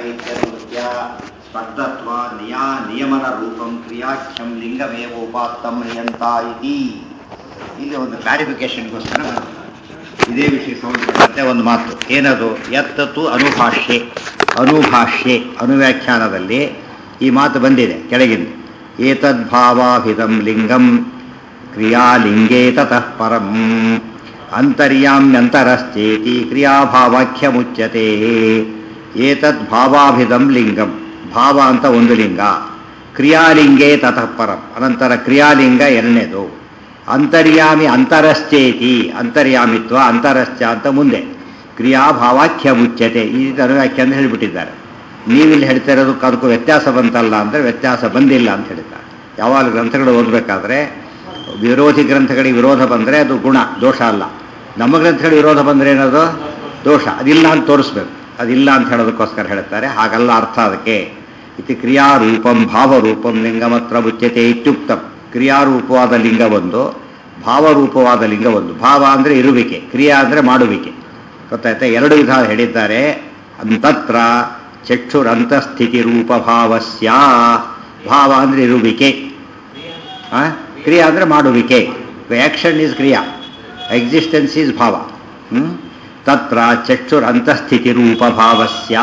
ಇತ್ಯನುವೃತ್ಯ ಸ್ಪರ್ಧತ್ವ ನಿಯಾ ನಿಯಮನ ರೂಪಂ ಕ್ರಿಯಾಖ್ಯಂ ಲಿಂಗಮೇವೋಪಾತ್ತಂ ನಿಯಂತ ಇತಿ ಇಲ್ಲಿ ಒಂದು ಕ್ಲಾರಿಫಿಕೇಶನ್ಗೋಸ್ಕರ ಇದೇ ವಿಷಯ ಸಂಬಂಧಪಟ್ಟಂತೆ ಒಂದು ಮಾತು ಏನದು ಎತ್ತತ್ತು ಅನುಭಾಷ್ಯೆ ಅನುಭಾಷ್ಯೆ ಅನುವ್ಯಾಖ್ಯಾನದಲ್ಲಿ ಈ ಮಾತು ಬಂದಿದೆ ಕೆಳಗಿಂದ ಏತದ್ಭಾವಾಭಿಧಂ ಲಿಂಗಂ ಕ್ರಿಯಾಲಿಂಗೇ ತತಃ ಪರಂ ಅಂತರ್ಯಾಮ್ಯಂತರಶ್ಚೇತಿ ಕ್ರಿಯಾಭಾವಾಖ್ಯಮುಚ್ಯತೆ ಏತದ್ ಭಾವಾಭಿಧಂ ಲಿಂಗಂ ಭಾವ ಅಂತ ಒಂದು ಲಿಂಗ ಕ್ರಿಯಾಲಿಂಗೇ ತತಃ ಪರಂ ಅನಂತರ ಕ್ರಿಯಾಲಿಂಗ ಎರಡನೇದು ಅಂತರ್ಯಾಮಿ ಅಂತರಶ್ಚೇತಿ ಅಂತರ್ಯಾಮಿತ್ವ ಅಂತರಶ್ಚ ಅಂತ ಮುಂದೆ ಕ್ರಿಯಾಭಾವಾಖ್ಯ ಮುಚ್ಯತೆ ಈ ಅನುವ್ಯಾಖ್ಯ ಅಂತ ಹೇಳಿಬಿಟ್ಟಿದ್ದಾರೆ ನೀವಿಲ್ಲಿ ಹೇಳ್ತಾ ಇರೋದಕ್ಕೆ ಅದಕ್ಕೂ ವ್ಯತ್ಯಾಸ ಬಂತಲ್ಲ ಅಂದರೆ ವ್ಯತ್ಯಾಸ ಬಂದಿಲ್ಲ ಅಂತ ಹೇಳ್ತಾರೆ ಯಾವಾಗ ಗ್ರಂಥಗಳು ಓದಬೇಕಾದ್ರೆ ವಿರೋಧಿ ಗ್ರಂಥಗಳಿಗೆ ವಿರೋಧ ಬಂದರೆ ಅದು ಗುಣ ದೋಷ ಅಲ್ಲ ನಮ್ಮ ಗ್ರಂಥಗಳಿಗೆ ವಿರೋಧ ಬಂದರೆ ಏನದು ದೋಷ ಅದಿಲ್ಲ ಅಂತ ತೋರಿಸ್ಬೇಕು ಅದಿಲ್ಲ ಅಂತ ಹೇಳೋದಕ್ಕೋಸ್ಕರ ಹೇಳ್ತಾರೆ ಹಾಗಲ್ಲ ಅರ್ಥ ಅದಕ್ಕೆ ಇತಿ ಕ್ರಿಯಾರೂಪಂ ಭಾವರೂಪಂ ಲಿಂಗಮತ್ರ ಮುಚ್ಯತೆ ಇತ್ಯುಕ್ತಂ ಕ್ರಿಯಾರೂಪವಾದ ಲಿಂಗ ಒಂದು ಭಾವರೂಪವಾದ ಲಿಂಗ ಒಂದು ಭಾವ ಅಂದರೆ ಇರುವಿಕೆ ಕ್ರಿಯಾ ಅಂದರೆ ಮಾಡುವಿಕೆ ಗೊತ್ತಾಯ್ತಾ ಎರಡು ವಿಧ ಹೇಳಿದ್ದಾರೆ ಅಂತತ್ರ ಚಕ್ಷುರಂತಸ್ಥಿತಿ ರೂಪ ಭಾವಸ್ಯ ಭಾವ ಅಂದರೆ ಇರುವಿಕೆ ಕ್ರಿಯಾ ಅಂದರೆ ಮಾಡುವಿಕೆ ಆಕ್ಷನ್ ಈಸ್ ಕ್ರಿಯಾ ಎಕ್ಸಿಸ್ಟೆನ್ಸ್ ಈಸ್ ಭಾವ ತತ್ರ ಚಕ್ಷುರಂತಸ್ಥಿತಿ ರೂಪ ಭಾವಸ್ಯ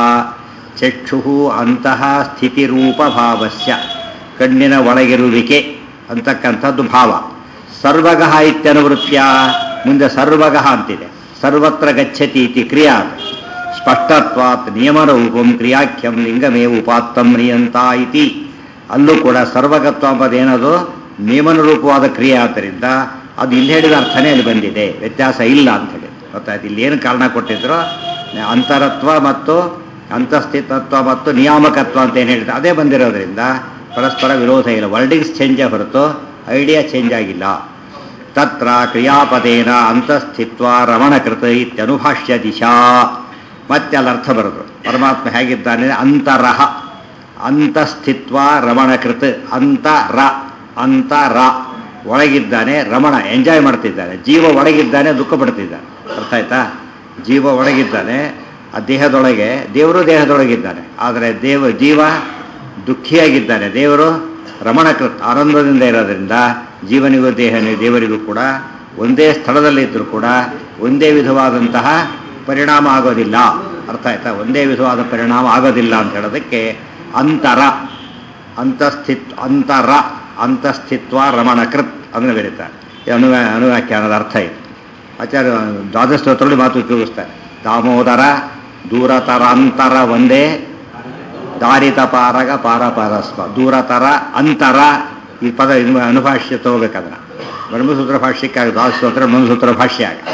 ಚಕ್ಷು ಅಂತಹ ಸ್ಥಿತಿರೂಪ ಭಾವಸ್ಯ ಕಣ್ಣಿನ ಒಳಗಿರುವಿಕೆ ಅಂತಕ್ಕಂಥದ್ದು ಭಾವ ಸರ್ವಗಃ ಇತ್ಯನುವೃತ್ಯ ಮುಂದೆ ಸರ್ವಗಃ ಅಂತಿದೆ ಸರ್ವತ್ರ ಗಚ್ಚತಿ ಇತಿ ಕ್ರಿಯಾ ಸ್ಪಷ್ಟತ್ವಾತ್ ನಿಯಮರೂಪಂ ಕ್ರಿಯಾಖ್ಯಂ ಲಿಂಗಮೇ ಉಪಾತ್ತಂ ನಿಯಂತ ಇತಿ ಅಲ್ಲೂ ಕೂಡ ಸರ್ವಗತ್ವ ಎಂಬುದೇನದು ನಿಯಮನ ರೂಪವಾದ ಕ್ರಿಯೆ ಆದ್ದರಿಂದ ಅದು ಇಲ್ಲಿ ಹೇಳಿದ ಅರ್ಥನೇ ಅಲ್ಲಿ ಬಂದಿದೆ ವ್ಯತ್ಯಾಸ ಇಲ್ಲ ಅಂತ ಹೇಳಿ ಗೊತ್ತಾಯ್ತು ಇಲ್ಲಿ ಏನು ಕಾರಣ ಕೊಟ್ಟಿದ್ರು ಅಂತರತ್ವ ಮತ್ತು ಅಂತಸ್ಥಿತತ್ವ ಮತ್ತು ನಿಯಾಮಕತ್ವ ಅಂತ ಏನು ಹೇಳಿದ್ರು ಅದೇ ಬಂದಿರೋದ್ರಿಂದ ಪರಸ್ಪರ ವಿರೋಧ ಇಲ್ಲ ವರ್ಡಿಂಗ್ಸ್ ಚೇಂಜೇ ಹೊರತು ಐಡಿಯಾ ಚೇಂಜ್ ಆಗಿಲ್ಲ ತತ್ರ ಕ್ರಿಯಾಪದೇನ ಅಂತಸ್ಥಿತ್ವ ರಮಣಕೃತ ಇತ್ಯನುಭಾಷ್ಯ ದಿಶಾ ಮತ್ತೆ ಅಲ್ಲಿ ಅರ್ಥ ಬರೋದು ಪರಮಾತ್ಮ ಹೇಗಿದ್ದಾನೆ ಅಂತರಹ ಅಂತಸ್ಥಿತ್ವ ರಮಣಕೃತ ಅಂತರ ಅಂತರ ಒಳಗಿದ್ದಾನೆ ರಮಣ ಎಂಜಾಯ್ ಮಾಡ್ತಿದ್ದಾನೆ ಜೀವ ಒಳಗಿದ್ದಾನೆ ದುಃಖ ಪಡ್ತಿದ್ದಾನೆ ಅರ್ಥ ಆಯ್ತಾ ಜೀವ ಒಳಗಿದ್ದಾನೆ ಆ ದೇಹದೊಳಗೆ ದೇವರು ದೇಹದೊಳಗಿದ್ದಾನೆ ಆದರೆ ದೇವ ಜೀವ ದುಃಖಿಯಾಗಿದ್ದಾನೆ ದೇವರು ರಮಣಕೃತ್ ಆನಂದದಿಂದ ಇರೋದ್ರಿಂದ ಜೀವನಿಗೂ ದೇಹ ದೇವರಿಗೂ ಕೂಡ ಒಂದೇ ಸ್ಥಳದಲ್ಲಿದ್ದರೂ ಕೂಡ ಒಂದೇ ವಿಧವಾದಂತಹ ಪರಿಣಾಮ ಆಗೋದಿಲ್ಲ ಅರ್ಥ ಆಯ್ತಾ ಒಂದೇ ವಿಧವಾದ ಪರಿಣಾಮ ಆಗೋದಿಲ್ಲ ಅಂತ ಹೇಳೋದಕ್ಕೆ ಅಂತರ ಅಂತಸ್ಥಿತ್ ಅಂತರ ಅಂತಸ್ಥಿತ್ವ ರಮಣಕೃತ್ ಅದನ್ನು ಬರೀತಾರೆ ಅನು ಅನುವ್ಯಾಖ್ಯಾನದ ಅರ್ಥ ಇದು ಆಚಾರ್ಯ ದ್ವಾದಶ ಸ್ತೋತ್ರದಲ್ಲಿ ಮಾತು ಉಪಯೋಗಿಸ್ತಾರೆ ದಾಮೋದರ ದೂರತರಾಂತರ ಒಂದೇ ದಾರಿತ ಪಾರಗ ಪಾರಪಾರಸ್ವ ದೂರತರ ಅಂತರ ಈ ಪದ ಅನುಭಾಷ್ಯ ತಗೋಬೇಕದನ್ನ ಬ್ರಹ್ಮಸೂತ್ರ ಭಾಷ್ಯಕ್ಕಾಗ ದ್ವಾದಶ ಸ್ತೋತ್ರ ಬ್ರಹ್ಮಸೂತ್ರ ಭಾಷ್ಯ ಆಗ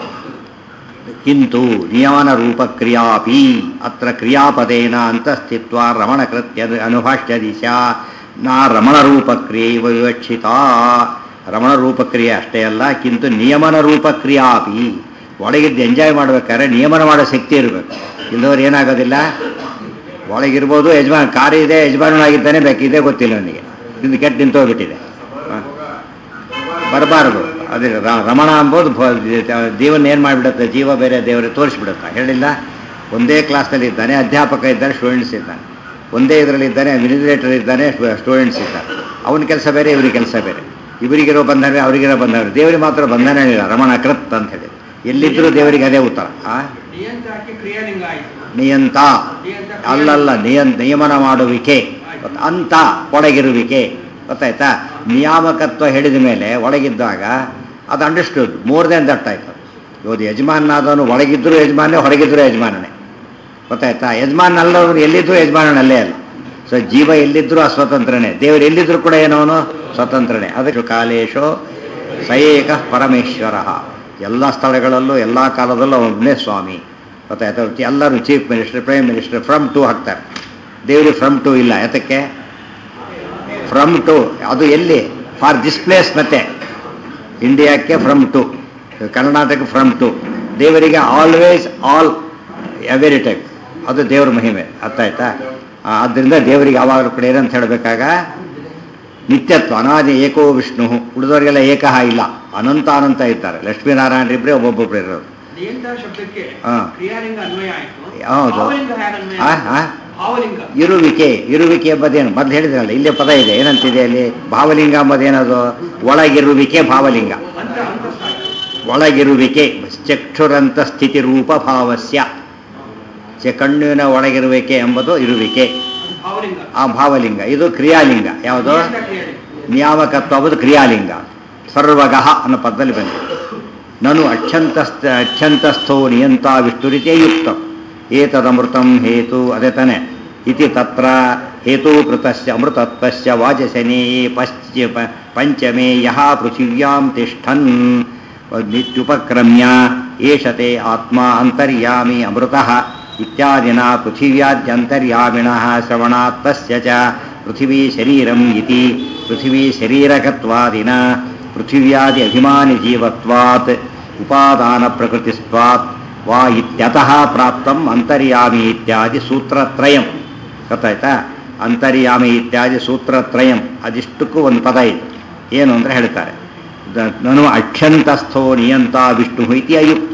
ಕಿಂತು ನಿಯಮನ ರೂಪ ಕ್ರಿಯಾಪಿ ಅತ್ರ ಕ್ರಿಯಾಪದೇನ ಅಂತಸ್ಥಿತ್ವ ರಮಣಕೃತ್ಯ ಅನುಭಾಷ್ಯ ದಿಶಾ ನಾ ರಮಣರೂಪ ಕ್ರಿಯೆ ವಿವಕ್ಷಿತ ರಮಣರೂಪ ಕ್ರಿಯೆ ಅಷ್ಟೇ ಅಲ್ಲ ಕಿಂತು ನಿಯಮನ ರೂಪ ಕ್ರಿಯಾಪಿ ಒಳಗಿದ್ದು ಎಂಜಾಯ್ ಮಾಡ್ಬೇಕಾದ್ರೆ ನಿಯಮನ ಮಾಡೋ ಶಕ್ತಿ ಇರಬೇಕು ಇಲ್ಲದವ್ರು ಏನಾಗೋದಿಲ್ಲ ಒಳಗಿರ್ಬೋದು ಯಜಮಾನ ಕಾರು ಇದೆ ಯಜಮಾನನಾಗಿದ್ದಾನೆ ಬೇಕಿದೆ ಗೊತ್ತಿಲ್ಲ ನನಗೆ ಇಂದು ಕೆಟ್ಟ ನಿಂತೋಗ್ಬಿಟ್ಟಿದೆ ಬರಬಾರದು ಅದೇ ರಮಣ ಅಂಬೋದು ಜೀವನ ಏನು ಮಾಡಿಬಿಡುತ್ತೆ ಜೀವ ಬೇರೆ ದೇವರೇ ತೋರಿಸ್ಬಿಡುತ್ತೆ ಹೇಳಿಲ್ಲ ಒಂದೇ ಕ್ಲಾಸ್ನಲ್ಲಿ ಇದ್ದಾನೆ ಅಧ್ಯಾಪಕ ಇದ್ದಾನೆ ಸ್ಟೂಡೆಂಟ್ಸ್ ಇದ್ದಾನೆ ಒಂದೇ ಇದರಲ್ಲಿ ಇದ್ದಾನೆ ಅಡ್ಮಿನಿಸ್ಟ್ರೇಟರ್ ಇದ್ದಾನೆ ಸ್ಟೂಡೆಂಟ್ಸ್ ಇದ್ದಾರೆ ಅವನ ಕೆಲಸ ಬೇರೆ ಇವ್ರಿಗೆ ಕೆಲಸ ಬೇರೆ ಇವರಿಗಿರೋ ಬಂಧನ ಅವರಿಗಿರೋ ಬಂಧನ ದೇವರಿಗೆ ಮಾತ್ರ ಬಂಧನ ಇಲ್ಲ ರಮಣ ಕೃತ್ ಅಂತ ಹೇಳಿ ಎಲ್ಲಿದ್ದರೂ ದೇವರಿಗೆ ಅದೇ ಉತ್ತರ ನಿಯಂತ ಅಲ್ಲಲ್ಲ ನಿಯ ನಿಯಮನ ಮಾಡುವಿಕೆ ಅಂತ ಒಳಗಿರುವಿಕೆ ಗೊತ್ತಾಯ್ತಾ ನಿಯಾಮಕತ್ವ ಹೇಳಿದ ಮೇಲೆ ಒಳಗಿದ್ದಾಗ ಅದು ಅಂಡರ್ಸ್ಟುಡ್ ಮೋರ್ ದೆನ್ ದಟ್ ಆಯ್ತು ಇವತ್ತು ಯಜಮಾನಾದವನು ಒಳಗಿದ್ದರೂ ಯಜಮಾನೇ ಹೊರಗಿದ್ರೂ ಯಜಮಾನನೇ ಗೊತ್ತಾಯ್ತಾ ಯಜಮಾನ ಅಲ್ಲವನು ಎಲ್ಲಿದ್ದರೂ ಯಜಮಾನನಲ್ಲೇ ಅಲ್ಲ ಸೊ ಜೀವ ಎಲ್ಲಿದ್ದರೂ ಅಸ್ವತಂತ್ರನೇ ದೇವರು ಎಲ್ಲಿದ್ದರೂ ಕೂಡ ಏನವನು ಸ್ವತಂತ್ರನೇ ಅದಕ್ಕೆ ಕಾಲೇಶೋ ಸಯೇಕ ಪರಮೇಶ್ವರ ಎಲ್ಲ ಸ್ಥಳಗಳಲ್ಲೂ ಎಲ್ಲ ಕಾಲದಲ್ಲೂ ಅವನೇ ಸ್ವಾಮಿ ಗೊತ್ತಾಯ್ತಾ ಎಲ್ಲರೂ chief minister prime minister from to ಹಾಕ್ತಾರೆ ದೇವರು ಫ್ರಮ್ ಟು ಇಲ್ಲ ಯಾತಕ್ಕೆ ಫ್ರಮ್ ಟು ಅದು ಎಲ್ಲಿ ಫಾರ್ ದಿಸ್ ಪ್ಲೇಸ್ ಮತ್ತೆ ಇಂಡಿಯಾಕ್ಕೆ from to Karnataka from to ದೇವರಿಗೆ ಆಲ್ವೇಸ್ ಆಲ್ ಎವೆರಿ ಟೈಮ್ ಅದು ದೇವರ ಮಹಿಮೆ ಅರ್ಥ ಆಯ್ತಾ ಆದ್ದರಿಂದ ದೇವರಿಗೆ ಯಾವಾಗಲೂ ಕೂಡ ಏನಂತ ಹೇಳಬೇಕಾಗ ನಿತ್ಯತ್ವ ಅನಾದಿ ಏಕೋ ವಿಷ್ಣು ಉಳಿದವರಿಗೆಲ್ಲ ಏಕಃ ಇಲ್ಲ ಅನಂತ ಅನಂತ ಇದ್ದಾರೆ ಲಕ್ಷ್ಮೀನಾರಾಯಣರಿಬ್ಬರೇ ಒಬ್ಬೊಬ್ಬೊಬ್ಬರು ಇರೋದು ನಿಯಂತ ಶಬ್ದಕ್ಕೆ ಹಾ. ಕ್ರಿಯಾಲಿಂಗ ಅನ್ವಯ ಆಯ್ತು ಹೌದು. ಭಾವಲಿಂಗ ಹೇಗೆ ಅನ್ವಯ ಆ, ಆ? ಭಾವಲಿಂಗ ಇರುವಿಕೆ ಇರುವಿಕೆ ಎಂಬುದೇನು ಮೊದಲು ಹೇಳಿದ್ರಲ್ಲ ಇಲ್ಲೇ ಪದ ಇದೆ ಏನಂತಿದೆ ಅಲ್ಲಿ ಭಾವಲಿಂಗ ಎಂಬುದೇನದು ಒಳಗಿರುವಿಕೆ ಭಾವಲಿಂಗ ಅಂತ ಅಂತಸ್ಥ ಒಳಗಿರುವಿಕೆ ಚಕ್ಷುರಂತ ಸ್ಥಿತಿ ರೂಪ ಭಾವಸ್ಯ ಚ ಕಣ್ಣಿನ ಒಳಗಿರುವಿಕೆ ಎಂಬುದು ಇರುವಿಕೆ ಅದು ಭಾವಲಿಂಗ ಆ ಭಾವಲಿಂಗ ಇದು ಕ್ರಿಯಾಲಿಂಗ ಯಾವುದು ನಿಯಂತ ಕ್ರಿಯಾಲಿಂಗ ನಿಯಾಮಕತ್ವ ಎಂಬುದು ಕ್ರಿಯಾಲಿಂಗ ಸರ್ವಗಃ ಅನ್ನೋ ಪದದಲ್ಲಿ ಬಂದಿದೆ ನನು ಅಕ್ಷಂತಸ್ಥ ಅಕ್ಷಂತಸ್ಥೋ ನಿಯಂತ ವಿಷ್ಣುರಿತೇ ಯುಕ್ತ ಏತದಮೃತಂ ಹೇತು ಅದೇ ತಾನೆ ಇತಿ ತತ್ರ ಹೇತೂಕೃತಸ್ಯ ಅಮೃತತ್ವಸ್ಯ ವಾಜಸನೇ ಪಶ್ಚ ಪ- ಪಂಚಮೇ ಯಹ ಪೃಥಿವ್ಯಾಂ ತಿಷ್ಠನ್ ನಿತ್ಯುಪಕ್ರಮ್ಯ ಏಷತೆ ಆತ್ಮ ಅಂತರ್ಯಾಮಿ ಅಮೃತಃ ಇತ್ಯಾದಿನ ಪೃಥಿವ್ಯಾದ್ಯಂತರ್ಯಾಮಿಣಃ ಶ್ರವಣಾತ್ ತಸ್ಯ ಚ ಪೃಥಿವೀ ಶರೀರಂ ಇತಿ ಪೃಥಿವೀ ಶರೀರಕತ್ವಾದಿನ ಪೃಥಿವ್ಯಾದಿ ಅಭಿಮಾನಿ ಜೀವತ್ವಾತ್ ಉಪಾದಾನ ಪ್ರಕೃತಿಸ್ತ್ವಾತ್ ವಾ ಇತ್ಯತಃ ಪ್ರಾಪ್ತಂ ಅಂತರ್ಯಾಮಿ ಇತ್ಯಾದಿ ಸೂತ್ರತ್ರಯಂ ಗೊತ್ತಾಯ್ತಾ ಅಂತರ್ಯಾಮಿ ಇತ್ಯಾದಿ ಸೂತ್ರತ್ರಯಂ ಅದಿಷ್ಟಕ್ಕೂ ಒಂದು ಪದ ಇದೆ ಏನು ಅಂದ್ರೆ ಹೇಳ್ತಾರೆ ದ- ನನು ಅಕ್ಷಂತಸ್ಥೋ ನಿಯಂತ ವಿಷ್ಣು ಇತಿ ಅಯುಕ್ತ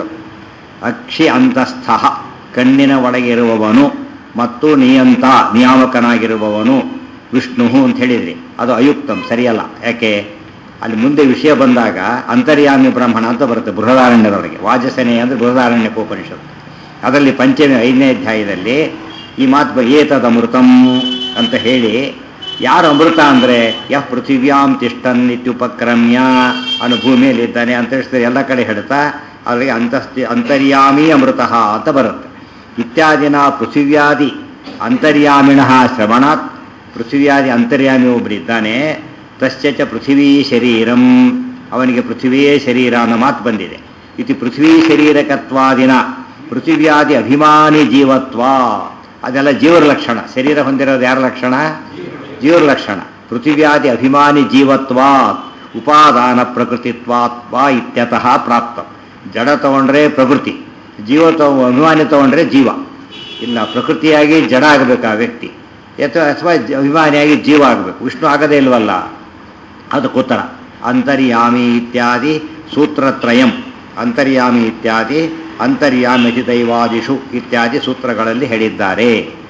ಅಕ್ಷಿ ಅಂತಸ್ಥ ಕಣ್ಣಿನ ಒಳಗಿರುವವನು ಮತ್ತು ನಿಯಂತ ನಿಯಾಮಕನಾಗಿರುವವನು ವಿಷ್ಣು ಅಂತ ಹೇಳಿದ್ರಿ ಅದು ಅಯುಕ್ತಂ ಸರಿಯಲ್ಲ ಯಾಕೆ ಅಲ್ಲಿ ಮುಂದೆ ವಿಷಯ ಬಂದಾಗ ಅಂತರ್ಯಾಮಿ ಬ್ರಾಹ್ಮಣ ಅಂತ ಬರುತ್ತೆ ಬೃಹದಾರಣ್ಯದೊಳಗೆ ವಾಜಸೇನೆ ಅಂದರೆ ಬೃಹದಾರಣ್ಯಕ ಉಪನಿಷತ್ತು ಅದರಲ್ಲಿ ಪಂಚಮಿ ಐದನೇ ಅಧ್ಯಾಯದಲ್ಲಿ ಈ ಮಾತು ಬ- ಏತದ್ ಅಮೃತಂ ಅಂತ ಹೇಳಿ ಯಾರು ಅಮೃತ ಅಂದರೆ ಯಹ್ ಪೃಥಿವ್ಯಾಂ ತಿಷ್ಟನ್ ಇತ್ಯುಪಕ್ರಮ್ಯ ಅನ್ನೋ ಭೂಮಿಯಲ್ಲಿ ಇದ್ದಾನೆ ಅಂತ ಹೇಳ್ತಾರೆ ಎಲ್ಲ ಕಡೆ ಹೇಳ್ತಾ ಅವರಿಗೆ ಅಂತಸ್ತಿ ಅಂತರ್ಯಾಮಿ ಅಮೃತ ಅಂತ ಬರುತ್ತೆ ಇತ್ಯಾದಿನ ಪೃಥಿವ್ಯಾದಿ ಅಂತರ್ಯಾಮಿಣ ಶ್ರವಣಾತ್ ಪೃಥಿವ್ಯಾದಿ ಅಂತರ್ಯಾಮಿ ಒಬ್ಬರಿದ್ದಾನೆ ತಸ್ಯ ಚ ಪೃಥಿವೀ ಶರೀರಂ ಅವನಿಗೆ ಪೃಥಿವಿಯೇ ಶರೀರ ಅನ್ನೋ ಮಾತು ಬಂದಿದೆ ಇತಿ ಪೃಥ್ವೀ ಶರೀರಕತ್ವಾದಿನ ಪೃಥಿವ್ಯಾದಿ ಅಭಿಮಾನಿ ಜೀವತ್ವ ಅದೆಲ್ಲ ಜೀವರ ಲಕ್ಷಣ ಶರೀರ ಹೊಂದಿರೋದು ಯಾರ ಲಕ್ಷಣ ಜೀವರ ಲಕ್ಷಣ ಪೃಥಿವ್ಯಾದಿ ಅಭಿಮಾನಿ ಜೀವತ್ವಾತ್ ಉಪಾದಾನ ಪ್ರಕೃತಿತ್ವಾತ್ ವಾ ಇತ್ಯತಃ ಪ್ರಾಪ್ತ ಜಡ ತಗೊಂಡ್ರೆ ಪ್ರಕೃತಿ ಜೀವ ತಗೊ ಅಭಿಮಾನಿ ತಗೊಂಡ್ರೆ ಜೀವ ಇಲ್ಲ ಪ್ರಕೃತಿಯಾಗಿ ಜಡ ಆಗಬೇಕು ಆ ವ್ಯಕ್ತಿ ಅಥವಾ ಅಥವಾ ಜ- ಅಭಿಮಾನಿಯಾಗಿ ಜೀವ ಆಗಬೇಕು ವಿಷ್ಣು ಆಗದೇ ಇಲ್ವಲ್ಲ ಅದಕ್ಕೆ ಉತ್ತರ ಅಂತರ್ಯಾಮಿ ಇತ್ಯಾದಿ ಸೂತ್ರತ್ರಯಂ ಅಂತರ್ಯಾಮಿ ಇತ್ಯಾದಿ ಅಂತರ್ಯಾಮಿತಿ ದೈವಾದಿಷು ಇತ್ಯಾದಿ ಸೂತ್ರಗಳಲ್ಲಿ ಹೇಳಿದ್ದಾರೆ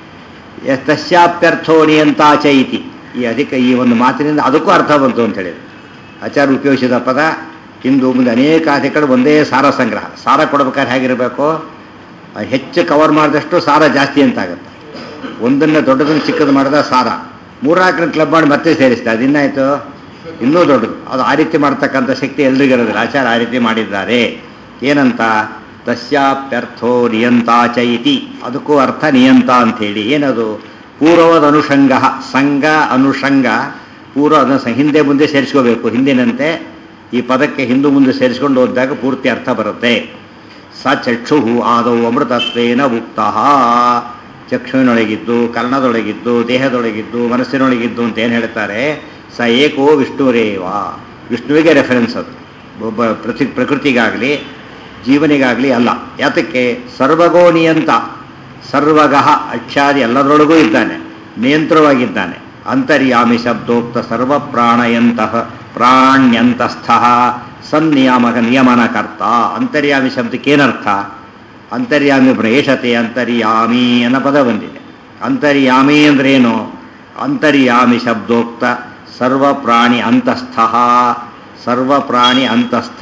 ಯ- ತಸ್ಯಾಪ್ಯರ್ಥೋ ನಿಯಂತಾಚ ಇತಿ ಈ ಅಧಿಕ ಈ ಒಂದು ಮಾತಿನಿಂದ ಅದಕ್ಕೂ ಅರ್ಥ ಬಂತು ಅಂತ ಹೇಳಿದ್ರು ಆಚಾರ್ಯ ಉಪಯೋಗಿಸಿದ ಪದ ಇಂದು ಮುಂದೆ ಅನೇಕ ಅಧಿಕಗಳು ಒಂದೇ ಸಾರ ಸಂಗ್ರಹ ಸಾರ ಕೊಡ್ಬೇಕಾದ್ರೆ ಹೇಗಿರಬೇಕು ಆ ಹೆಚ್ಚು ಕವರ್ ಮಾಡಿದಷ್ಟು ಸಾರ ಜಾಸ್ತಿ ಅಂತಾಗುತ್ತೆ ಒಂದನ್ನು ದೊಡ್ಡದನ್ನು ಚಿಕ್ಕದು ಮಾಡಿದ ಸಾರ ಮೂರ್ನಾಲ್ಕನ ಕ್ಲಬ್ ಮಾಡಿ ಮತ್ತೆ ಸೇರಿಸ್ತಾ ಅದಿನ್ನಾಯ್ತು ಇನ್ನೂ ದೊಡ್ಡದು ಅದು ಆ ರೀತಿ ಮಾಡ್ತಕ್ಕಂಥ ಶಕ್ತಿ ಎಲ್ರಿಗಿರೋದಿಲ್ಲ ಆಚಾರ ಆ ರೀತಿ ಮಾಡಿದ್ದಾರೆ ಏನಂತ ತಸ್ಯಾಪ್ಯರ್ಥೋ ನಿಯಂತಾಚ ಇತಿ ಅದಕ್ಕೂ ಅರ್ಥ ನಿಯಂತ ಅಂಥೇಳಿ ಏನದು ಪೂರ್ವದ ಅನುಷಂಗ ಸಂಘ ಅನುಷಂಗ ಪೂರ್ವ ಅದನ್ನು ಸ- ಹಿಂದೆ ಮುಂದೆ ಸೇರಿಸ್ಕೋಬೇಕು ಹಿಂದಿನಂತೆ ಈ ಪದಕ್ಕೆ ಹಿಂದೂ ಮುಂದೆ ಸೇರಿಸ್ಕೊಂಡು ಹೋದಾಗ ಪೂರ್ತಿ ಅರ್ಥ ಬರುತ್ತೆ ಸ ಚಕ್ಷು ಆದವು ಅಮೃತತ್ವೇನ ಉಕ್ತಃ ಚಕ್ಷುವಿನೊಳಗಿದ್ದು ಕರ್ಣದೊಳಗಿದ್ದು ದೇಹದೊಳಗಿದ್ದು ಮನಸ್ಸಿನೊಳಗಿದ್ದು ಅಂತ ಏನು ಹೇಳ್ತಾರೆ ಸ ಏಕೋ ವಿಷ್ಣುರೇವ ವಿಷ್ಣುವಿಗೆ ರೆಫರೆನ್ಸ್ ಅದು ಒಬ್ಬ ಪ್ರತಿ ಪ್ರಕೃತಿಗಾಗಲಿ ಜೀವನಿಗಾಗಲಿ ಅಲ್ಲ ಯಾತಕ್ಕೆ ಸರ್ವಗೋ ನಿಯಂತ ಸರ್ವಗಃ ಅಕ್ಷಾದಿ ಎಲ್ಲದರೊಳಗೂ ಇದ್ದಾನೆ ನಿಯಂತ್ರವಾಗಿದ್ದಾನೆ ಅಂತರ್ಯಾಮಿ ಶಬ್ದೋಕ್ತ ಸರ್ವ ಪ್ರಾಣಯಂತಹ ಪ್ರಾಣ್ಯಂತಸ್ಥ ಸನ್ನಿಯಾಮಕ ನಿಯಮನಕರ್ತ ಅಂತರ್ಯಾಮಿ ಶಬ್ದಕ್ಕೆ ಏನರ್ಥ ಅಂತರ್ಯಾಮಿ ಪ್ರೇಷತೆ ಅಂತರ್ಯಾಮಿ ಅನ್ನೋ ಪದ ಬಂದಿದೆ ಅಂತರ್ಯಾಮಿ ಅಂದ್ರೇನು ಅಂತರ್ಯಾಮಿ ಶಬ್ದೋಕ್ತ ಸರ್ವ ಪ್ರಾಣಿ ಅಂತಸ್ಥ ಸರ್ವ ಪ್ರಾಣಿ ಅಂತಸ್ಥ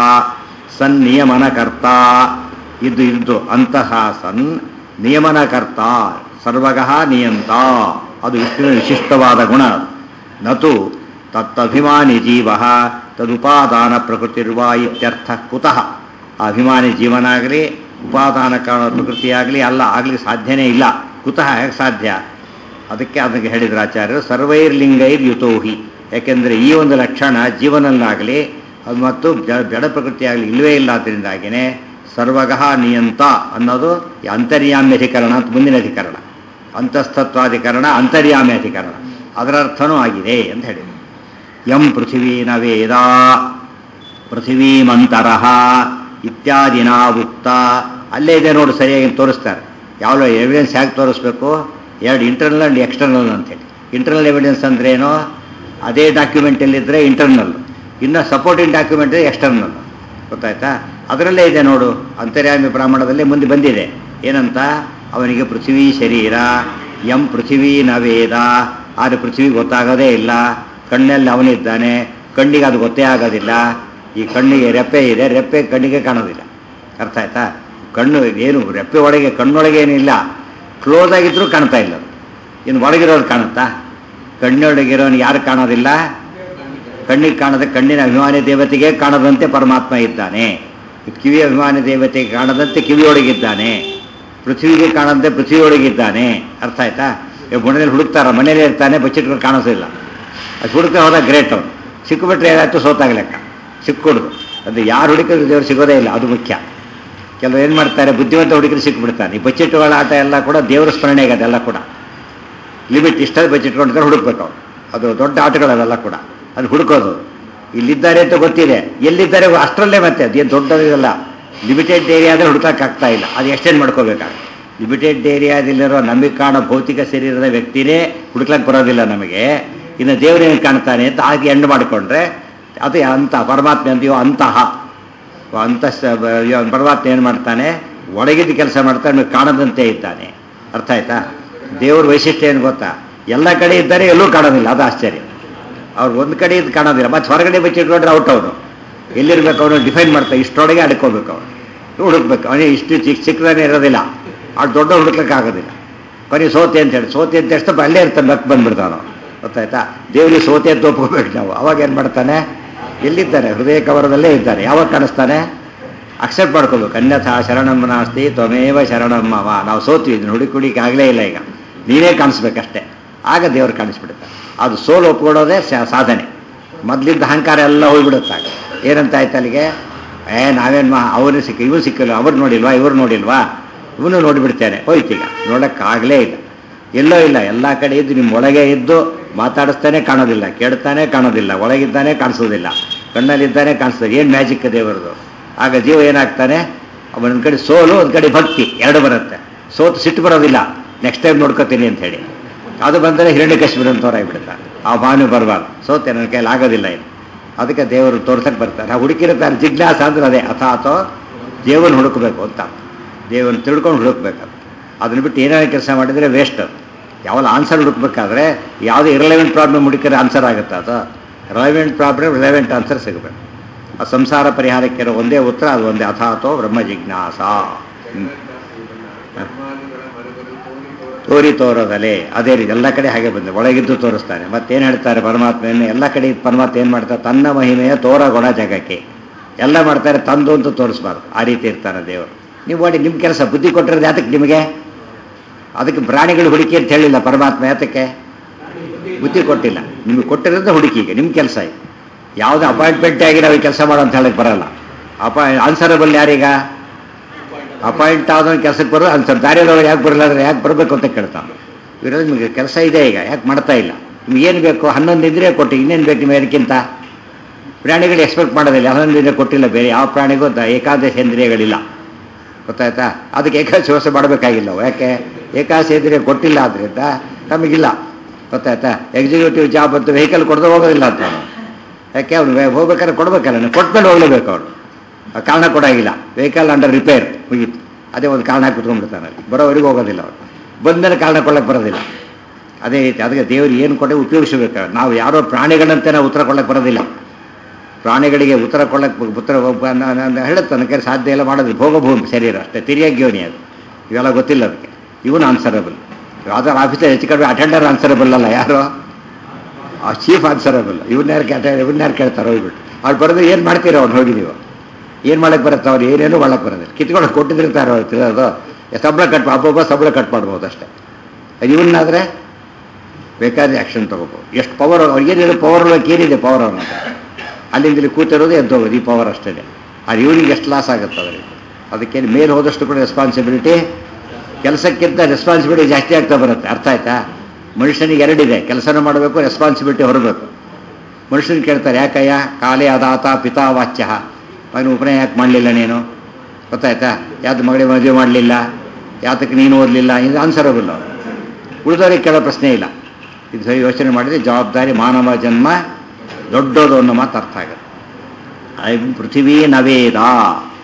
ಸನ್ನಿಯಮನಕರ್ತ ಇದು ಇದ್ದು ಅಂತಹ ಸನ್ ನಿಯಮನಕರ್ತ ಸರ್ವಗಃ ನಿಯಂತ ಅದು ವಿಷ್ಣುವಿನ ವಿಶಿಷ್ಟವಾದ ಗುಣ ಅದು. ನತು ತತ್ತಭಿಮಾನಿ ಜೀವ ತದುಪಾದಾನ ಪ್ರಕೃತಿರುವ ಇತ್ಯರ್ಥ ಕುತಃ ಆ ಅಭಿಮಾನಿ ಜೀವನಾಗಲಿ ಉಪಾದಾನ ಕಾರಣ ಪ್ರಕೃತಿಯಾಗಲಿ ಅಲ್ಲ ಆಗಲಿ ಸಾಧ್ಯನೇ ಇಲ್ಲ ಕುತಃ ಹೇಗೆ ಸಾಧ್ಯ ಅದಕ್ಕೆ ಅದಕ್ಕೆ ಹೇಳಿದ್ರು ಆಚಾರ್ಯರು ಸರ್ವೈರ್ಲಿಂಗೈರ್ ಯುತೋಹಿ ಯಾಕೆಂದರೆ ಈ ಒಂದು ಲಕ್ಷಣ ಜೀವನಲ್ಲಾಗಲಿ ಅದು ಮತ್ತು ಜ- ಜಡ ಪ್ರಕೃತಿಯಾಗಲಿ ಇಲ್ಲವೇ ಇಲ್ಲ ಅದರಿಂದಾಗಿಯೇ ಸರ್ವಗಃ ನಿಯಂತ ಅನ್ನೋದು ಈ ಅಂತರ್ಯಾಮ್ಯ ಅಧಿಕರಣ ಅಂತ ಮುಂದಿನ ಅಧಿಕರಣ ಅಂತಸ್ತತ್ವಾಧಿಕರಣ ಅಂತರ್ಯಾಮ್ಯ ಅಧಿಕರಣ ಅದರ ಅರ್ಥನೂ ಆಗಿದೆ ಅಂತ ಹೇಳಿದರು ಯಂ ಪೃಥಿವೀನ ವೇದ ಪೃಥಿವೀಮಂತರಃ ಇತ್ಯಾದಿನ ಉಕ್ತ ಅಲ್ಲೇ ಇದೆ ನೋಡಿ ಸರಿಯಾಗಿ ತೋರಿಸ್ತಾರೆ ಯಾವ ಎವಿಡೆನ್ಸ್ ಹೇಗೆ ತೋರಿಸ್ಬೇಕು ಎರಡು ಇಂಟರ್ನಲ್ ಆ್ಯಂಡ್ ಎಕ್ಸ್ಟರ್ನಲ್ ಅಂತೇಳಿ ಇಂಟರ್ನಲ್ ಎವಿಡೆನ್ಸ್ ಅಂದ್ರೆ ಏನು ಅದೇ ಡಾಕ್ಯುಮೆಂಟಲ್ಲಿದ್ದರೆ ಇಂಟರ್ನಲ್ ಇನ್ನು ಸಪೋರ್ಟಿಂಗ್ ಡಾಕ್ಯುಮೆಂಟ್ ಎಕ್ಸ್ಟರ್ನಲ್ ಗೊತ್ತಾಯ್ತಾ ಅದರಲ್ಲೇ ಇದೆ ನೋಡು ಅಂತರ್ಯಾಮಿ ಬ್ರಾಹ್ಮಣದಲ್ಲಿ ಮುಂದೆ ಬಂದಿದೆ ಏನಂತ ಅವನಿಗೆ ಪೃಥ್ವಿ ಶರೀರ ಎಂ ಪೃಥ್ವಿ ನವೇದ ಆದರೆ ಪೃಥ್ವಿ ಗೊತ್ತಾಗೋದೇ ಇಲ್ಲ ಕಣ್ಣಲ್ಲಿ ಅವನಿದ್ದಾನೆ ಕಣ್ಣಿಗೆ ಅದು ಗೊತ್ತೇ ಆಗೋದಿಲ್ಲ ಈ ಕಣ್ಣಿಗೆ ರೆಪ್ಪೆ ಇದೆ ರೆಪ್ಪೆ ಕಣ್ಣಿಗೆ ಕಾಣೋದಿಲ್ಲ ಅರ್ಥ ಆಯ್ತಾ ಕಣ್ಣು ಏನು ರೆಪ್ಪೆ ಒಳಗೆ ಕಣ್ಣೊಳಗೆ ಏನಿಲ್ಲ ಕ್ಲೋಸ್ ಆಗಿದ್ರೂ ಕಾಣ್ತಾ ಇಲ್ಲ ಅದು. ಇನ್ನು ಒಳಗಿರೋದು ಕಾಣುತ್ತಾ ಕಣ್ಣೊಳಗಿರೋನು ಯಾರು ಕಾಣೋದಿಲ್ಲ ಕಣ್ಣಿಗೆ ಕಾಣದ ಕಣ್ಣಿನ ಅಭಿಮಾನಿ ದೇವತೆಗೆ ಕಾಣದಂತೆ ಪರಮಾತ್ಮ ಇದ್ದಾನೆ ಕಿವಿ ಅಭಿಮಾನಿ ದೇವತೆಗೆ ಕಾಣದಂತೆ ಕಿವಿಯೊಳಗಿದ್ದಾನೆ ಪೃಥ್ವಿಗೆ ಕಾಣದಂತೆ ಪೃಥ್ವಿಯೊಳಗಿದ್ದಾನೆ ಅರ್ಥ ಆಯ್ತಾ ಈಗ ಮನೆಯಲ್ಲಿ ಹುಡುಕ್ತಾರ ಮನೇಲಿ ಇರ್ತಾನೆ ಬಚ್ಚಿಟ್ಕೊಂಡು ಕಾಣಿಸೋದಿಲ್ಲ ಅದು ಹುಡುಕ ಹೋದಾಗ ಗ್ರೇಟ್ ಅವನು ಸಿಕ್ಕಿಬಿಟ್ರೆ ಏನಾಯ್ತು ಸೋತಾಗ್ಲೆಕ್ಕ ಸಿಕ್ಕೊಡುದು ಅದು ಯಾರು ಹುಡುಕಿದ್ರು ದೇವರು ಸಿಗೋದೇ ಇಲ್ಲ ಅದು ಮುಖ್ಯ ಕೆಲವರು ಏನು ಮಾಡ್ತಾರೆ ಬುದ್ಧಿವಂತ ಹುಡುಗರು ಸಿಕ್ಕಿಬಿಡ್ತಾನೆ ಈ ಬಚ್ಚಿಟ್ಟುಗಳ ಆಟ ಎಲ್ಲ ಕೂಡ ದೇವರ ಸ್ಮರಣೆ ಅದೆಲ್ಲ ಕೂಡ ಲಿಮಿಟ್ ಇಷ್ಟೇ ಬಚ್ಚಿಟ್ಕೊಂಡಿದ್ರೆ ಹುಡುಕ್ಬೇಕು ಅವ್ರು ಅದು ದೊಡ್ಡ ಆಟಗಳವೆಲ್ಲ ಕೂಡ ಅದು ಹುಡುಕೋದು ಇಲ್ಲಿದ್ದಾರೆ ಅಂತ ಗೊತ್ತಿದೆ ಎಲ್ಲಿದ್ದಾರೆ ಅಷ್ಟರಲ್ಲೇ ಮತ್ತೆ ಅದೇನು ದೊಡ್ಡದಿರಲ್ಲ ಲಿಮಿಟೆಡ್ ಏರಿಯಾದಲ್ಲಿ ಹುಡುಕಕ್ಕಾಗ್ತಾ ಇಲ್ಲ ಅದು ಎಕ್ಸ್ಟೆಂಡ್ ಮಾಡ್ಕೋಬೇಕಾಗ ಲಿಮಿಟೆಡ್ ಏರಿಯಾದಲ್ಲಿರೋ ನಮಗೆ ಕಾಣೋ ಭೌತಿಕ ಶರೀರದ ವ್ಯಕ್ತಿನೇ ಹುಡುಕ್ಲಕ್ಕೆ ಬರೋದಿಲ್ಲ ನಮಗೆ ಇನ್ನು ದೇವರೇನು ಕಾಣ್ತಾನೆ ಅಂತ ಹಾಗೆ ಎಂಡ್ ಮಾಡಿಕೊಂಡ್ರೆ ಅದು ಅಂತ ಪರಮಾತ್ಮ ಅಂತೀವೋ ಅಂತಹ ಅಂತ ಪರಮಾತ್ಮ ಏನು ಮಾಡ್ತಾನೆ ಒಳಗಿದ್ದ ಕೆಲಸ ಮಾಡ್ತಾನೆ ನಮಗೆ ಕಾಣದಂತೆ ಇದ್ದಾನೆ ಅರ್ಥ ಆಯ್ತಾ ದೇವ್ರ ವೈಶಿಷ್ಟ್ಯ ಏನು ಗೊತ್ತಾ ಎಲ್ಲ ಕಡೆ ಇದ್ದಾರೆ ಎಲ್ಲೂ ಕಾಣೋದಿಲ್ಲ ಅದು ಆಶ್ಚರ್ಯ ಅವ್ರು ಒಂದು ಕಡೆ ಇದು ಕಾಣೋದಿಲ್ಲ ಮತ್ತೆ ಹೊರಗಡೆ ಬಚ್ಚಿಟ್ಕೊಂಡ್ರೆ ಔಟ್ ಅವನು ಎಲ್ಲಿರ್ಬೇಕು ಅವನು ಡಿಫೈನ್ ಮಾಡ್ತಾ ಇಷ್ಟರೊಳಗೆ ಅಡ್ಕೋಬೇಕು ಅವನು ಹುಡುಕ್ಬೇಕು ಅವನಿಗೆ ಇಷ್ಟು ಚಿಕ್ಕ ಚಿಕ್ಕದಾನೆ ಇರೋದಿಲ್ಲ ಆ ದೊಡ್ಡ ಹುಡುಕ್ಲಿಕ್ಕೆ ಆಗೋದಿಲ್ಲ ಕೊನೆ ಸೋತೆ ಅಂತ ಹೇಳಿ ಸೋತೆ ಅಂತ ಎಷ್ಟು ಅಲ್ಲೇ ಇರ್ತಾನೆ ಬಕ್ ಬಂದ್ಬಿಡ್ತಾನು ಗೊತ್ತಾಯ್ತಾ ದೇವರಿಗೆ ಸೋತೆ ಅಂತ ಒಪ್ಕೋಬೇಕು ನಾವು ಅವಾಗ ಏನು ಮಾಡ್ತಾನೆ ಎಲ್ಲಿದ್ದಾನೆ ಹೃದಯ ಕವರದಲ್ಲೇ ಇದ್ದಾನೆ ಯಾವಾಗ ಕಾಣಿಸ್ತಾನೆ ಅಕ್ಸೆಪ್ಟ್ ಮಾಡ್ಕೋಬೇಕು ಅನ್ಯಥಾ ಶರಣಂ ನಾಸ್ತಿ ತ್ವಮೇವ ಶರಣಂ ಅವ ನಾವು ಸೋತ್ವಿ ಇದನ್ನ ಹುಡುಕಿ ಹುಡುಕಿ ಆಗಲೇ ಇಲ್ಲ ಈಗ ನೀನೇ ಕಾಣಿಸ್ಬೇಕಷ್ಟೇ ಆಗ ದೇವರು ಕಾಣಿಸ್ಬಿಡುತ್ತೆ ಅದು ಸೋಲು ಒಪ್ಕೊಳ್ಳೋದೇ ಸ- ಸಾಧನೆ ಮೊದಲಿದ್ದ ಅಹಂಕಾರ ಎಲ್ಲ ಹೋಗ್ಬಿಡುತ್ತಾಗ ಏನಂತ ಆಯ್ತು ಅಲ್ಲಿಗೆ ಏ ನಾವೇನು ಮಾ ಅವನು ಸಿಕ್ಕ ಇವ್ರು ಸಿಕ್ಕಿಲ್ಲ ಅವ್ರು ನೋಡಿಲ್ವಾ ಇವ್ರು ನೋಡಿಲ್ವಾ ಇವನು ನೋಡಿಬಿಡ್ತೇನೆ ಹೋಯ್ತೀಗ ನೋಡೋಕ್ಕಾಗಲೇ ಇಲ್ಲ ಎಲ್ಲೋ ಇಲ್ಲ ಎಲ್ಲ ಕಡೆ ಇದ್ದು ನಿಮ್ಮ ಒಳಗೆ ಇದ್ದು ಮಾತಾಡಿಸ್ತಾನೆ ಕಾಣೋದಿಲ್ಲ ಕೇಳ್ತಾನೆ ಕಾಣೋದಿಲ್ಲ ಒಳಗಿದ್ದಾನೆ ಕಾಣಿಸೋದಿಲ್ಲ ಕಣ್ಣಲ್ಲಿದ್ದಾನೆ ಕಾಣಿಸ್ತದೆ ಏನು ಮ್ಯಾಜಿಕ್ ದೇವರದು ಆಗ ಜೀವ ಏನಾಗ್ತಾನೆ ಒಂದು ಕಡೆ ಸೋಲು ಒಂದು ಕಡೆ ಭಕ್ತಿ ಎರಡು ಬರುತ್ತೆ ಸೋತು ಸಿಟ್ಟು ಬರೋದಿಲ್ಲ ನೆಕ್ಸ್ಟ್ ಟೈಮ್ ನೋಡ್ಕೋತೀನಿ ಅಂತ ಹೇಳಿ ಅದು ಬಂದರೆ ಹಿರಣ್ಯ ಕಶ್ಮೀರಂತವ್ರಾಗ್ಬಿಡ್ತಾರೆ ಆ ಭಾವನೆ ಬರಬಾರ್ದು ಸೋತೆ ನನ್ನ ಕೈಯಲ್ಲಿ ಆಗೋದಿಲ್ಲ ಇದು ಅದಕ್ಕೆ ದೇವರು ತೋರ್ಸಕ್ಕೆ ಬರ್ತಾರೆ ಆ ಹುಡುಕಿರ್ತಾರೆ ಜಿಜ್ಞಾಸ ಅಂದ್ರೆ ಅದೇ ಅಥ ಅಥವಾ ದೇವರನ್ನ ಹುಡುಕಬೇಕು ಅಂತ ದೇವರನ್ನ ತಿಳ್ಕೊಂಡು ಹುಡುಕ್ಬೇಕು ಅದನ್ನ ಬಿಟ್ಟು ಏನೇನು ಕೆಲಸ ಮಾಡಿದರೆ ವೇಸ್ಟ್ ಅದು ಯಾವಾಗ ಆನ್ಸರ್ ಹುಡುಕ್ಬೇಕಾದ್ರೆ ಯಾವುದೇ ಇರಲೆವೆಂಟ್ ಪ್ರಾಬ್ಲಮ್ ಹುಡುಕಿದ್ರೆ ಆನ್ಸರ್ ಆಗುತ್ತೆ ಅದು ರಿಲೆವೆಂಟ್ ಪ್ರಾಬ್ಲಮ್ ರಿಲೆವೆಂಟ್ ಆನ್ಸರ್ ಸಿಗಬೇಕು ಆ ಸಂಸಾರ ಪರಿಹಾರಕ್ಕೆ ಇರೋ ಒಂದೇ ಉತ್ತರ ಅದು ಒಂದೇ ಅಥಾತೋ ಬ್ರಹ್ಮ ಜಿಜ್ಞಾಸ ಹ್ಮ್. ತೋರಿ ತೋರೋದಲೆ ಅದೇ ರೀತಿ ಎಲ್ಲ ಕಡೆ ಹಾಗೆ ಬಂದೆ ಒಳಗಿದ್ದು ತೋರಿಸ್ತಾನೆ ಮತ್ತೇನು ಹೇಳ್ತಾರೆ ಪರಮಾತ್ಮೆಯನ್ನು ಎಲ್ಲ ಕಡೆ ಇದ್ದ ಪರಮಾತ್ಮ ಏನು ಮಾಡ್ತಾರೆ ತನ್ನ ಮಹಿಮೆಯ ತೋರಗೊಣ ಜಗಕ್ಕೆ ಎಲ್ಲ ಮಾಡ್ತಾರೆ ತಂದು ಅಂತ ತೋರಿಸ್ಬಾರ್ದು ಆ ರೀತಿ ಇರ್ತಾನೆ ದೇವರು ನೀವು ಮಾಡಿ ನಿಮ್ಮ ಕೆಲಸ ಬುದ್ಧಿ ಕೊಟ್ಟಿರೋದು ಯಾತಕ್ಕೆ ನಿಮಗೆ ಅದಕ್ಕೆ ಪ್ರಾಣಿಗಳು ಹುಡುಕಿ ಅಂತ ಹೇಳಿಲ್ಲ ಪರಮಾತ್ಮ ಯಾತಕ್ಕೆ ಬುದ್ಧಿ ಕೊಟ್ಟಿಲ್ಲ ನಿಮಗೆ ಕೊಟ್ಟಿರೋದು ಹುಡುಕಿ ಈಗ ನಿಮ್ಮ ಕೆಲಸ ಇದು ಯಾವುದೇ ಅಪಾಯಿಂಟ್ಮೆಂಟ್ ಆಗಿ ನಾವು ಕೆಲಸ ಮಾಡೋ ಅಂತ ಹೇಳಕ್ ಬರಲ್ಲ ಅಪಾಯ್ ಆನ್ಸರಬಲ್ ಯಾರೀಗ ಅಪಾಯಿಂಟ್ ಆದವನು ಕೆಲಸಕ್ಕೆ ಬರೋ ಆನ್ಸರ್ ದಾರಿಯದವ್ರು ಯಾಕೆ ಬರಲ್ಲ ಅಂದ್ರೆ ಯಾಕೆ ಬರಬೇಕು ಅಂತ ಕೇಳ್ತಾನೆ ಇರೋದು ನಿಮಗೆ ಕೆಲಸ ಇದೆ ಈಗ ಯಾಕೆ ಮಾಡ್ತಾ ಇಲ್ಲ ನಿಮ್ಗೆ ಏನು ಬೇಕು ಹನ್ನೊಂದು ಇದ್ರೆ ಕೊಟ್ಟು ಇನ್ನೇನು ಬೇಕು ನಿಮಗೆ ಅದಕ್ಕಿಂತ ಪ್ರಾಣಿಗಳು ಎಕ್ಸ್ಪೆಕ್ಟ್ ಮಾಡೋದಿಲ್ಲ ಹನ್ನೊಂದು ಇದ್ರೆ ಕೊಟ್ಟಿಲ್ಲ ಬೇರೆ ಯಾವ ಪ್ರಾಣಿಗೂ ದ- ಏಕಾದಶ ಇಂದ್ರಿಯಗಳಿಲ್ಲ ಗೊತ್ತಾಯ್ತಾ ಅದಕ್ಕೆ ಏಕಾದಶಿ ವ್ಯವಸ್ಥೆ ಮಾಡಬೇಕಾಗಿಲ್ಲ ಅವು. ಯಾಕೆ ಏಕಾದಶಿ ಇಂದ್ರಿಯ ಕೊಟ್ಟಿಲ್ಲ ಆದ್ರಿಂದ ನಮಗಿಲ್ಲ ಗೊತ್ತಾಯ್ತಾ ಎಕ್ಸಿಕ್ಯೂಟಿವ್ ಜಾಬ್ ಅಂತ ವೆಹಿಕಲ್ ಕೊಡದೆ ಹೋಗೋದಿಲ್ಲ ಅಂತ ಅವನು ಯಾಕೆ ಅವ್ನು ವೇ- ಹೋಗ್ಬೇಕಾದ್ರೆ ಕೊಡ್ಬೇಕಲ್ಲ ನೀವು ಕೊಟ್ಮೇಲೆ ಹೋಗ್ಲೇಬೇಕು ಅವನು ಆ ಕಾರಣ ಕೊಡಾಗಿಲ್ಲ ವೆಹಿಕಲ್ ಅಂಡರ್ ರಿಪೇರ್ ಮುಗೀತು ಅದೇ ಒಂದು ಕಾರಣ ಕುತ್ಕೊಂಡ್ಬಿಡ್ತಾನೆ ಅಲ್ಲಿ ಬರೋವರೆಗೂ ಹೋಗೋದಿಲ್ಲ ಅವನು ಬಂದಮೇಲೆ ಕಾರಣ ಕೊಡಕ್ಕೆ ಬರೋದಿಲ್ಲ ಅದೇ ರೀತಿ ಅದಕ್ಕೆ ದೇವರು ಏನು ಕೊಟ್ಟೆ ಉಪಯೋಗಿಸಬೇಕು ನಾವು ಯಾರೋ ಪ್ರಾಣಿಗಳಂತೆ ನಾವು ಉತ್ತರ ಕೊಡಕ್ಕೆ ಬರೋದಿಲ್ಲ ಪ್ರಾಣಿಗಳಿಗೆ ಉತ್ತರ ಕೊಡಕ್ಕೆ ಉತ್ತರ ಹೇಳುತ್ತೆ ನನಗೆ ಸಾಧ್ಯ ಇಲ್ಲ ಮಾಡೋದು ಭೋಗಭೂಮಿ ಶರೀರ ಅಷ್ಟೇ ತಿರಿಯಾಗ್ಯೋನಿ ಅದು ಇವೆಲ್ಲ ಗೊತ್ತಿಲ್ಲ ಅದಕ್ಕೆ ಇವನು ಆನ್ಸರಬಲ್ ಯಾವ್ದಾರು ಆಫೀಸಲ್ಲಿ ಹೆಚ್ಚು ಕಡಿಮೆ ಅಟೆಂಡರ್ ಆನ್ಸರಬಲ್ ಅಲ್ಲ ಯಾರು ಆ ಚೀಫ್ ಆನ್ಸರಬಲ್ ಇವನ್ನ ಯಾರು ಕೇಳ್ತಾ ಇವನ್ನ ಯಾರು ಕೇಳ್ತಾರೆ ಹೋಗ್ಬಿಟ್ಟು ಅವ್ರು ಬರೋದು ಏನು ಮಾಡ್ತೀರ ಅವ್ನು ಹೋಗಿ ನೀವು ಏನು ಮಾಡಕ್ಕೆ ಬರುತ್ತೆ ಅವ್ರು ಏನೇನು ಮಾಡಕ್ಕೆ ಬರೋದಿಲ್ಲ ಕಿತ್ಕೊಂಡು ಕೊಟ್ಟಿದ್ದಿರ್ತಾರೆ ಅವ್ರು ತಿರೋದು ಸಂಬಳ ಕಟ್ ಒಬ್ಬೊಬ್ಬ ಸಂಬಳ ಕಟ್ ಮಾಡ್ಬೋದು ಅಷ್ಟೇ ಇವನ್ನಾದರೆ ಬೇಕಾದ್ರೆ ಆ್ಯಕ್ಷನ್ ತಗೋಬೋದು ಎಷ್ಟು ಪವರ್ ಅವ್ರಿಗೇನಿದೆ ಪವರ್ ಏನಿದೆ ಪವರ್ ಅವ್ರನ್ನ ಅಲ್ಲಿಂದ ಇಲ್ಲಿ ಕೂತಿರೋದು ಎದ್ದು ಹೋಗೋದು ಈ ಪವರ್ ಅಷ್ಟೇ ಅದು ಇವನಿಗೆ ಎಷ್ಟು ಲಾಸ್ ಆಗುತ್ತೆ ಅವರಿಗೆ ಅದಕ್ಕೆ ಮೇಲೆ ಹೋದಷ್ಟು ಕೂಡ ರೆಸ್ಪಾನ್ಸಿಬಿಲಿಟಿ ಕೆಲಸಕ್ಕಿಂತ ರೆಸ್ಪಾನ್ಸಿಬಿಲಿಟಿ ಜಾಸ್ತಿ ಆಗ್ತಾ ಬರುತ್ತೆ ಅರ್ಥ ಆಯ್ತಾ ಮನುಷ್ಯನಿಗೆ ಎರಡಿದೆ ಕೆಲಸನೂ ಮಾಡಬೇಕು ರೆಸ್ಪಾನ್ಸಿಬಿಲಿಟಿ ಹೊರಬೇಕು ಮನುಷ್ಯನ ಕೇಳ್ತಾರೆ ಯಾಕಯ್ಯ ಕಾಲೇ ಅದಾತ ಪಿತಾ ವಾಚ್ಯ ಮಗನ ಉಪನಯ ಯಾಕೆ ಮಾಡಲಿಲ್ಲ ನೀನು ಗೊತ್ತಾಯ್ತಾ ಯಾವ್ದು ಮಗಳಿಗೆ ಮದುವೆ ಮಾಡಲಿಲ್ಲ ಯಾತಕ್ಕೆ ನೀನು ಓದಲಿಲ್ಲ ಇದು ಆನ್ಸರಬಲ್ ಉಳಿದವರಿಗೆ ಕೇಳೋ ಪ್ರಶ್ನೆ ಇಲ್ಲ ಇದು ಸರಿ ಯೋಚನೆ ಮಾಡಿದ್ರೆ ಜವಾಬ್ದಾರಿ ಮಾನವ ಜನ್ಮ ದೊಡ್ಡದು ಅನ್ನೋ ಮಾತು ಅರ್ಥ ಆಗುತ್ತೆ ಐ ಪೃಥ್ವೀ ನವೇದ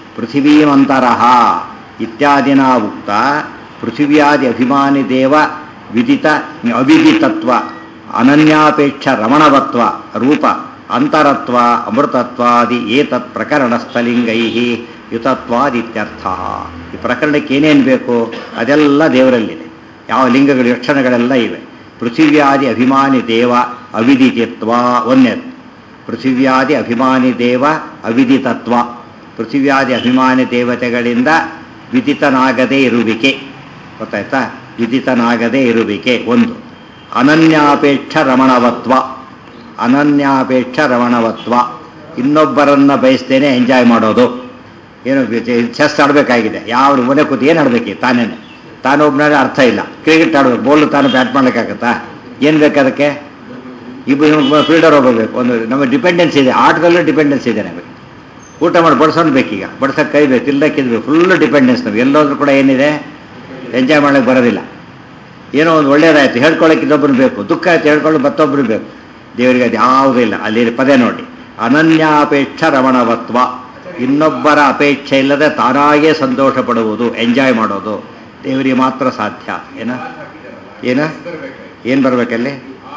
ಪೃಥಿವೀಮಂತರಃ ಇತ್ಯಾದಿನ ಉಕ್ತ ಪೃಥಿವ್ಯಾದಿ ಅಭಿಮಾನಿ ದೇವ ವಿದಿತ ಅವಿದಿತತ್ವ ಅನನ್ಯಾಪೇಕ್ಷ ರಮಣವತ್ವ ರೂಪ ಅಂತರತ್ವ ಅಮೃತತ್ವಾದಿ ಏತತ್ ಪ್ರಕರಣಸ್ಥಲಿಂಗೈ ಯುತತ್ವಾದಿತ್ಯರ್ಥ ಈ ಪ್ರಕರಣಕ್ಕೆ ಏನೇನು ಬೇಕು ಅದೆಲ್ಲ ದೇವರಲ್ಲಿದೆ ಯಾವ ಲಿಂಗಗಳು ಲಕ್ಷಣಗಳೆಲ್ಲ ಇವೆ ಪೃಥಿವ್ಯಾದಿ ಅಭಿಮಾನಿ ದೇವ ಅವಿದಿತತ್ವ ಒಂದನೇದು ಪೃಥಿವ್ಯಾದಿ ಅಭಿಮಾನಿ ದೇವ ಅವಿದಿತತ್ವ ಪೃಥಿವ್ಯಾದಿ ಅಭಿಮಾನಿ ದೇವತೆಗಳಿಂದ ವಿದಿತನಾಗದೇ ಇರುವಿಕೆ ಗೊತ್ತಾಯ್ತಾ ವಿದಿತನಾಗದೇ ಇರುವಿಕೆ ಒಂದು ಅನನ್ಯಾಪೇಕ್ಷ ರಮಣವತ್ವ ಅನನ್ಯಾಪೇಕ್ಷ ರಮಣವತ್ವ ಇನ್ನೊಬ್ಬರನ್ನ ಬಯಸ್ತೇನೆ ಎಂಜಾಯ್ ಮಾಡೋದು ಏನು ಚೆಸ್ ಆಡಬೇಕಾಗಿದೆ ಯಾವ ಮನೆ ಕೂತು ಏನು ಆಡಬೇಕು ತಾನೇನೆ ತಾನೊಬ್ಬನಾದ್ರೆ ಅರ್ಥ ಇಲ್ಲ ಕ್ರಿಕೆಟ್ ಆಡ್ಬೇಕು ಬೋಲ್ ತಾನು ಬ್ಯಾಟ್ ಮಾಡ್ಲಿಕ್ಕಾಗತ್ತಾ ಏನು ಬೇಕು ಅದಕ್ಕೆ ಇಬ್ಬರು ಫೀಲ್ಡರ್ ಹೋಗಬೇಕು ಒಂದು ನಮ್ಮ ಡಿಪೆಂಡೆನ್ಸ್ ಇದೆ ಆಟದಲ್ಲೂ ಡಿಪೆಂಡೆನ್ಸ್ ಇದೆ ನಮಗೆ ಊಟ ಮಾಡಿ ಬಡ್ಸೋದು ಬೇಕೀಗ ಬಡ್ಸಕ್ಕೆ ಕೈ ಬೇಕು ತಿಲ್ಲಕ್ಕಿದ್ಬೇಕು ಫುಲ್ ಡಿಪೆಂಡೆನ್ಸ್ ನಾವು ಎಲ್ಲೋದ್ರೂ ಕೂಡ ಏನಿದೆ ಎಂಜಾಯ್ ಮಾಡಕ್ಕೆ ಬರೋದಿಲ್ಲ ಏನೋ ಒಂದು ಒಳ್ಳೇದಾಯ್ತು ಹೇಳ್ಕೊಳ್ಳೋಕೆ ಇನ್ನೊಬ್ಬರು ಬೇಕು ದುಃಖ ಆಯ್ತು ಹೇಳ್ಕೊಳ್ಳೋ ಮತ್ತೊಬ್ಬರು ಬೇಕು ದೇವರಿಗೆ ಅದು ಯಾವುದೂ ಇಲ್ಲ ಅಲ್ಲಿ ಪದೇ ನೋಡಿ ಅನನ್ಯಾಪೇಕ್ಷ ರಮಣವತ್ವ ಇನ್ನೊಬ್ಬರ ಅಪೇಕ್ಷೆ ಇಲ್ಲದೆ ತಾನಾಗೇ ಸಂತೋಷ ಪಡುವುದು ಎಂಜಾಯ್ ಮಾಡೋದು ದೇವರಿಗೆ ಮಾತ್ರ ಸಾಧ್ಯ ಏನ ಏನ ಏನು ಬರ್ಬೇಕಲ್ಲಿ